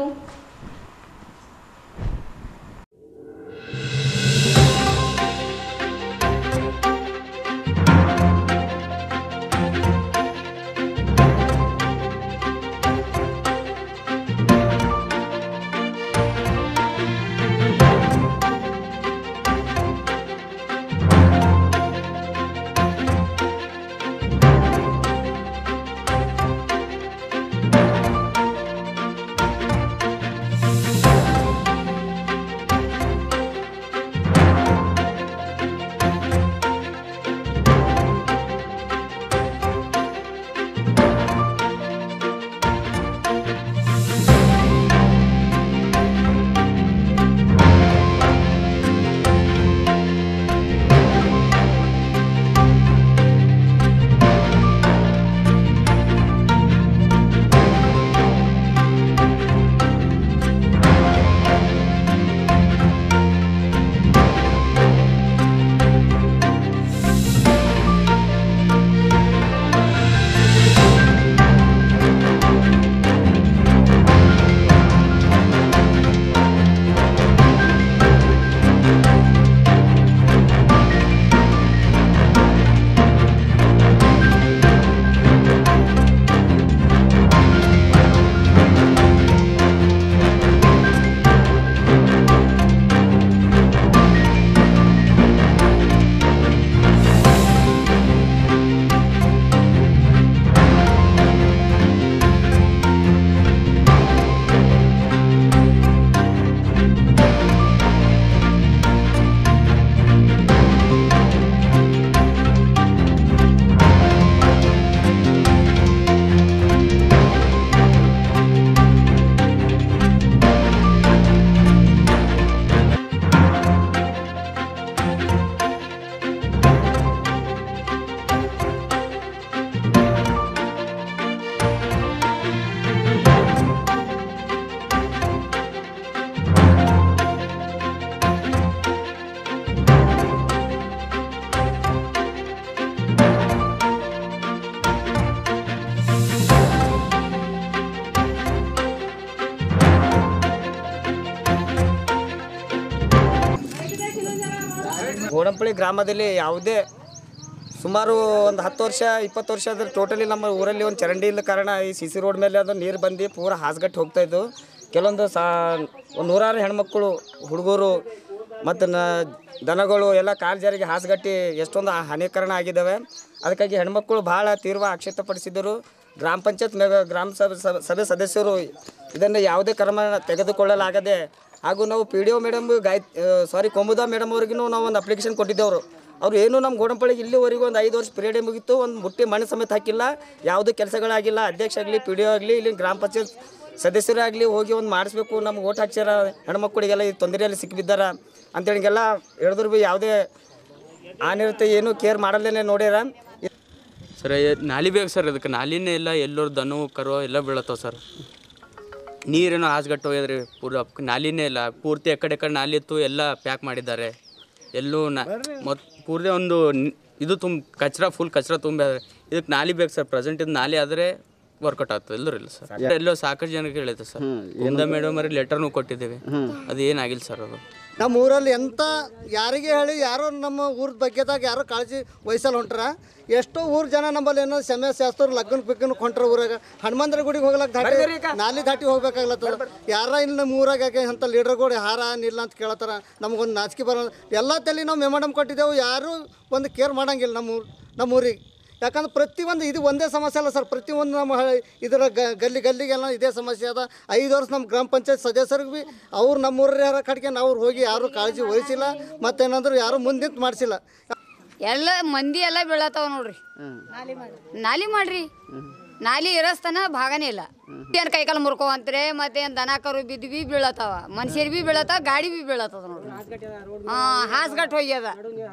ಗೋಡಂಪಳ್ಳಿ ಗ್ರಾಮದಲ್ಲಿ ಯಾವುದೇ ಸುಮಾರು ಒಂದು ಹತ್ತು ವರ್ಷ ಇಪ್ಪತ್ತು ವರ್ಷ ಆದ್ರೆ ಟೋಟಲಿ ನಮ್ಮ ಊರಲ್ಲಿ ಒಂದು ಚರಂಡಿ ಇಲ್ಲ ಕಾರಣ ಈ ಸಿ ಸಿ ರೋಡ್ ಮೇಲೆ ಅದು ನೀರು ಬಂದು ಪೂರ ಹಾಸ್ಗಟ್ಟು ಹೋಗ್ತಾಯಿದ್ದು ಕೆಲವೊಂದು ಸಾ ಒಂದು ನೂರಾರು ಹೆಣ್ಮಕ್ಳು ಹುಡುಗರು ಮತ್ತು ನ ದನಗಳು ಎಲ್ಲ ಕಾಲು ಜಾರಿಗೆ ಹಾಸ್ಗಟ್ಟಿ ಎಷ್ಟೊಂದು ಹಾನಿಕರಣ ಆಗಿದ್ದಾವೆ ಅದಕ್ಕಾಗಿ ಹೆಣ್ಮಕ್ಳು ಭಾಳ ತೀವ್ರ ಆಕ್ಷೇಪಪಡಿಸಿದ್ದರು ಗ್ರಾಮ ಪಂಚಾಯತ್ ಮೇಗ ಗ್ರಾಮ ಸಭೆ ಸಭೆ- ಸಭೆ ಸದಸ್ಯರು ಇದನ್ನು ಯಾವುದೇ ಕ್ರಮ ತೆಗೆದುಕೊಳ್ಳಲಾಗದೆ ಹಾಗೂ ನಾವು ಪಿ ಡಿ ಒ ಮೇಡಮ್ ಗಾಯ ಸಾರಿ ಕೊಂಬುದಾ ಮೇಡಮ್ ಅವ್ರಿಗೂ ನಾವು ಒಂದು ಅಪ್ಲಿಕೇಶನ್ ಕೊಟ್ಟಿದ್ದೆವರು ಅವ್ರು ಏನು ನಮ್ಮ ಗೋಡಂಪಳ್ಳಿಗೆ ಇಲ್ಲಿವರೆಗೂ ಒಂದು ಐದು ವರ್ಷ ಪೀರಿಯಡ್ ಮುಗಿತು ಒಂದು ಮುಟ್ಟಿ ಮಣ್ಣು ಸಮೇತ ಹಾಕಿಲ್ಲ ಯಾವುದೇ ಕೆಲಸಗಳಾಗಿಲ್ಲ ಅಧ್ಯಕ್ಷ ಆಗಲಿ ಪಿ ಡಿ ಒ ಆಗಲಿ ಇಲ್ಲಿ ಗ್ರಾಮ ಪಂಚಾಯತ್ ಸದಸ್ಯರಾಗಲಿ ಹೋಗಿ ಒಂದು ಮಾಡಿಸ್ಬೇಕು ನಮ್ಗೆ ಓಟ್ ಹಾಕ್ಸ್ಯಾರ ಹೆಣ್ಮಕ್ಳಿಗೆಲ್ಲ ಈ ತೊಂದರೆಯಲ್ಲಿ ಸಿಕ್ಕಿಬಿದ್ದಾರ ಅಂತೇಳಿಗೆಲ್ಲ ಹೇಳಿದ್ರು ಭೀ ಯಾವುದೇ ಆನಿರುತ್ತೆ ಏನು ಕೇರ್ ಮಾಡಲ್ಲೇನೆ ನೋಡ್ಯಾರ ಸರ್ ಎ- ನಾಲಿ ಬೇಕು ಸರ್ ಅದಕ್ಕೆ ನಾಲಿನೇ ಇಲ್ಲ ಎಲ್ಲರೂ ದನ ಕರು ಎಲ್ಲ ಬೀಳತ್ತವ ಸರ್ ನೀರೇನೋ ಹಾಸ್ಗಟ್ಟು ಹೋಗ್ಯದ್ರಿ ಪೂರ ನಾಲಿನೇ ಇಲ್ಲ ಪೂರ್ತಿ ಆ ಕಡೆ ಕಡೆ ನಾಲಿ ಇತ್ತು ಎಲ್ಲ ಪ್ಯಾಕ್ ಮಾಡಿದ್ದಾರೆ ಎಲ್ಲೂ ನಾ ಮತ್ತು ಪೂರ್ತಿ ಒಂದು ನಿ- ಇದು ತುಂಬ ಕಚ್ರ ಫುಲ್ ಕಚ್ರ ತುಂಬ ಇದಕ್ಕೆ ನಾಲಿ ಬೇಕು ಸರ್ ಪ್ರೆಸೆಂಟ್ ಇದು ನಾಲಿ ಆದರೆ ವರ್ಕೌಟ್ ಆಗ್ತದೆ ಎಲ್ಲರೂ ಇಲ್ಲ ಸರ್ ಎಲ್ಲೋ ಸಾಕಷ್ಟು ಜನಕ್ಕೆ ಹೇಳಿದೆ ಸರ್ ಒಂದ ಮೇಡಮ್ ಅವ್ರಿಗೆ ಲೆಟರ್ನು ಕೊಟ್ಟಿದ್ದೇವೆ ಅದು ಏನಾಗಿಲ್ಲ ಸರ್ ಅದು ನಮ್ಮ ಊರಲ್ಲಿ ಎಂಥ ಯಾರಿಗೆ ಹೇಳಿ ಯಾರೋ ನಮ್ಮ ಊರ ಬಗ್ಗೆದಾಗ ಯಾರೋ ಕಾಳಜಿ ವಹಿಸಲ್ಲ ಹೊಂಟ್ರ ಎಷ್ಟೋ ಊರ್ ಜನ ನಮ್ಮಲ್ಲಿ ಏನೋ ಸಮಯ ಶಾಸ್ತ್ರ ಲಗ್ನ ಪಿಗ್ನ ಹೊಂಟ್ರ ಊರಾಗ ಹನುಮಂತರ ಗುಡಿಗೆ ಹೋಗ್ಲಕ್ ದಾಟಿ ನಾಲಿ ದಾಟಿ ಹೋಗ್ಬೇಕಾಗ್ಲತ್ತದ ಯಾರ ಇಲ್ಲಿ ನಮ್ಮ ಊರಾಗ ಅಂತ ಲೀಡರ್ಗಳು ಹಾರ ನಿಲ್ಲ ಅಂತ ಕೇಳತ್ತಾರ ನಮಗೊಂದು ನಾಚಿಕೆ ಬರೋಲ್ಲ ಎಲ್ಲ ತಲೆ ನಾವು ಮೆಮೊಡಮ್ ಕೊಟ್ಟಿದ್ದೆವು ಯಾರೂ ಒಂದು ಕೇರ್ ಮಾಡಂಗಿಲ್ಲ ನಮ್ಮ ಊರು ನಮ್ಮ ಊರಿಗೆ ಯಾಕಂದ್ರೆ ಪ್ರತಿಯೊಂದು ಇದು ಒಂದೇ ಸಮಸ್ಯೆ ಅಲ್ಲ ಸರ್ ಪ್ರತಿಯೊಂದು ನಮ್ಮ ಹ- ಇದರ ಗ- ಗಲ್ಲಿ ಗಲ್ಲಿಗೆಲ್ಲ ಇದೇ ಸಮಸ್ಯೆ ಅದ ಐದು ವರ್ಷ ನಮ್ಮ ಗ್ರಾಮ ಪಂಚಾಯತ್ ಸದಸ್ಯರಿಗೆ ಭೀ ಅವ್ರು ನಮ್ಮೂರ ಯಾರ ಕಡೆಗೆ ಅವ್ರು ಹೋಗಿ ಯಾರು ಕಾಳಜಿ ವಹಿಸಿಲ್ಲ ಮತ್ತೇನಂದ್ರೆ ಯಾರು ಮುಂದೆ ನಿಂತು ಮಾಡಿಸಿಲ್ಲ ಎಲ್ಲ ಮಂದಿ ಎಲ್ಲ ಬೀಳತ್ತಾವ ನೋಡ್ರಿ ನಾಲಿ ಮಾಡ್ರಿ ನಾಲಿ ಇರಸ್ತನ ಭಾಗನೇ ಇಲ್ಲ ಏನ್ ಕೈಕಾಲು ಮುರ್ಕೋ ಅಂತ್ರೆ ಮತ್ತೇನ್ ದನ ಕರು ಬಿದ್ದು ಬಿ ಬೀಳತ್ತಾವ ಮನುಷ್ಯರ್ ಬಿ ಬೀಳತ್ತಾವ ಗಾಡಿ ಬಿ ಬೀಳತ್ತದ ನೋಡ್ರಿ ಹಾ ಹಾಸ್ಗಟ್ ಹೋಗ್ಯದ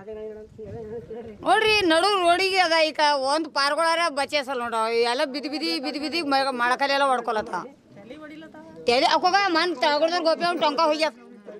ನೋಡ್ರಿ ನಡು ರೋಡಿಗೆ ಅದ ಈಗ ಒಂದ್ ಪಾರ್ಗಳಾರ ಬಚೇಸಲ್ ನೋಡ ಎಲ್ಲ ಬಿದ್ದು ಬಿದ್ದಿ ಬಿದ್ದು ಬಿದ್ದಿ ಮೊಳಕಲೆಲ್ಲ ಹೊಡ್ಕೊಲತ್ತಾವ ತಲೆ ಹಾಕೋಗ ಮನ್ ತಗೊಳ್ದ ಗೋಪಿ ಅವ್ನು ಟೊಂಕ ಹೋಗ್ಯದ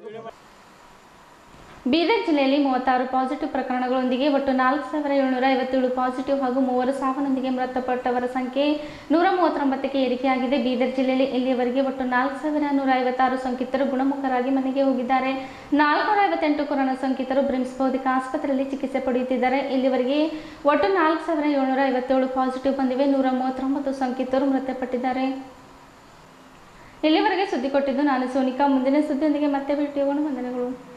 ಬೀದರ್ ಜಿಲ್ಲೆಯಲ್ಲಿ ಮೂವತ್ತಾರು ಪಾಸಿಟಿವ್ ಪ್ರಕರಣಗಳೊಂದಿಗೆ ಒಟ್ಟು ನಾಲ್ಕು ಸಾವಿರ ಏಳ್ನೂರ ಐವತ್ತೇಳು ಪಾಸಿಟಿವ್ ಹಾಗೂ ಮೂವರು ಸಾವನ್ನೊಂದಿಗೆ ಮೃತಪಟ್ಟವರ ಸಂಖ್ಯೆ ನೂರ ಮೂವತ್ತೊಂಬತ್ತಕ್ಕೆ ಏರಿಕೆಯಾಗಿದೆ ಬೀದರ್ ಜಿಲ್ಲೆಯಲ್ಲಿ ಇಲ್ಲಿಯವರೆಗೆ ಒಟ್ಟು ನಾಲ್ಕು ಸಾವಿರ ನೂರ ಐವತ್ತಾರು ಸೋಂಕಿತರು ಗುಣಮುಖರಾಗಿ ಮನೆಗೆ ಹೋಗಿದ್ದಾರೆ ನಾಲ್ಕುನೂರ ಐವತ್ತೆಂಟು ಕೊರೋನಾ ಸೋಂಕಿತರು ಬ್ರಿಮ್ಸ್ ಬೌದ್ಧಿಕ ಆಸ್ಪತ್ರೆಯಲ್ಲಿ ಚಿಕಿತ್ಸೆ ಪಡೆಯುತ್ತಿದ್ದಾರೆ ಇಲ್ಲಿವರೆಗೆ ಒಟ್ಟು ನಾಲ್ಕು ಸಾವಿರ ಏಳ್ನೂರ ಐವತ್ತೇಳು ಪಾಸಿಟಿವ್ ಬಂದಿವೆ ನೂರ ಮೂವತ್ತೊಂಬತ್ತು ಸೋಂಕಿತರು ಮೃತಪಟ್ಟಿದ್ದಾರೆ ಇಲ್ಲಿವರೆಗೆ ಸುದ್ದಿ ಕೊಟ್ಟಿದ್ದು ನಾನು ಸೋನಿಕಾ ಮುಂದಿನ ಸುದ್ದಿಯೊಂದಿಗೆ ಮತ್ತೆ ಭೇಟಿಯಾಗೋಣ ವಂದನೆಗಳು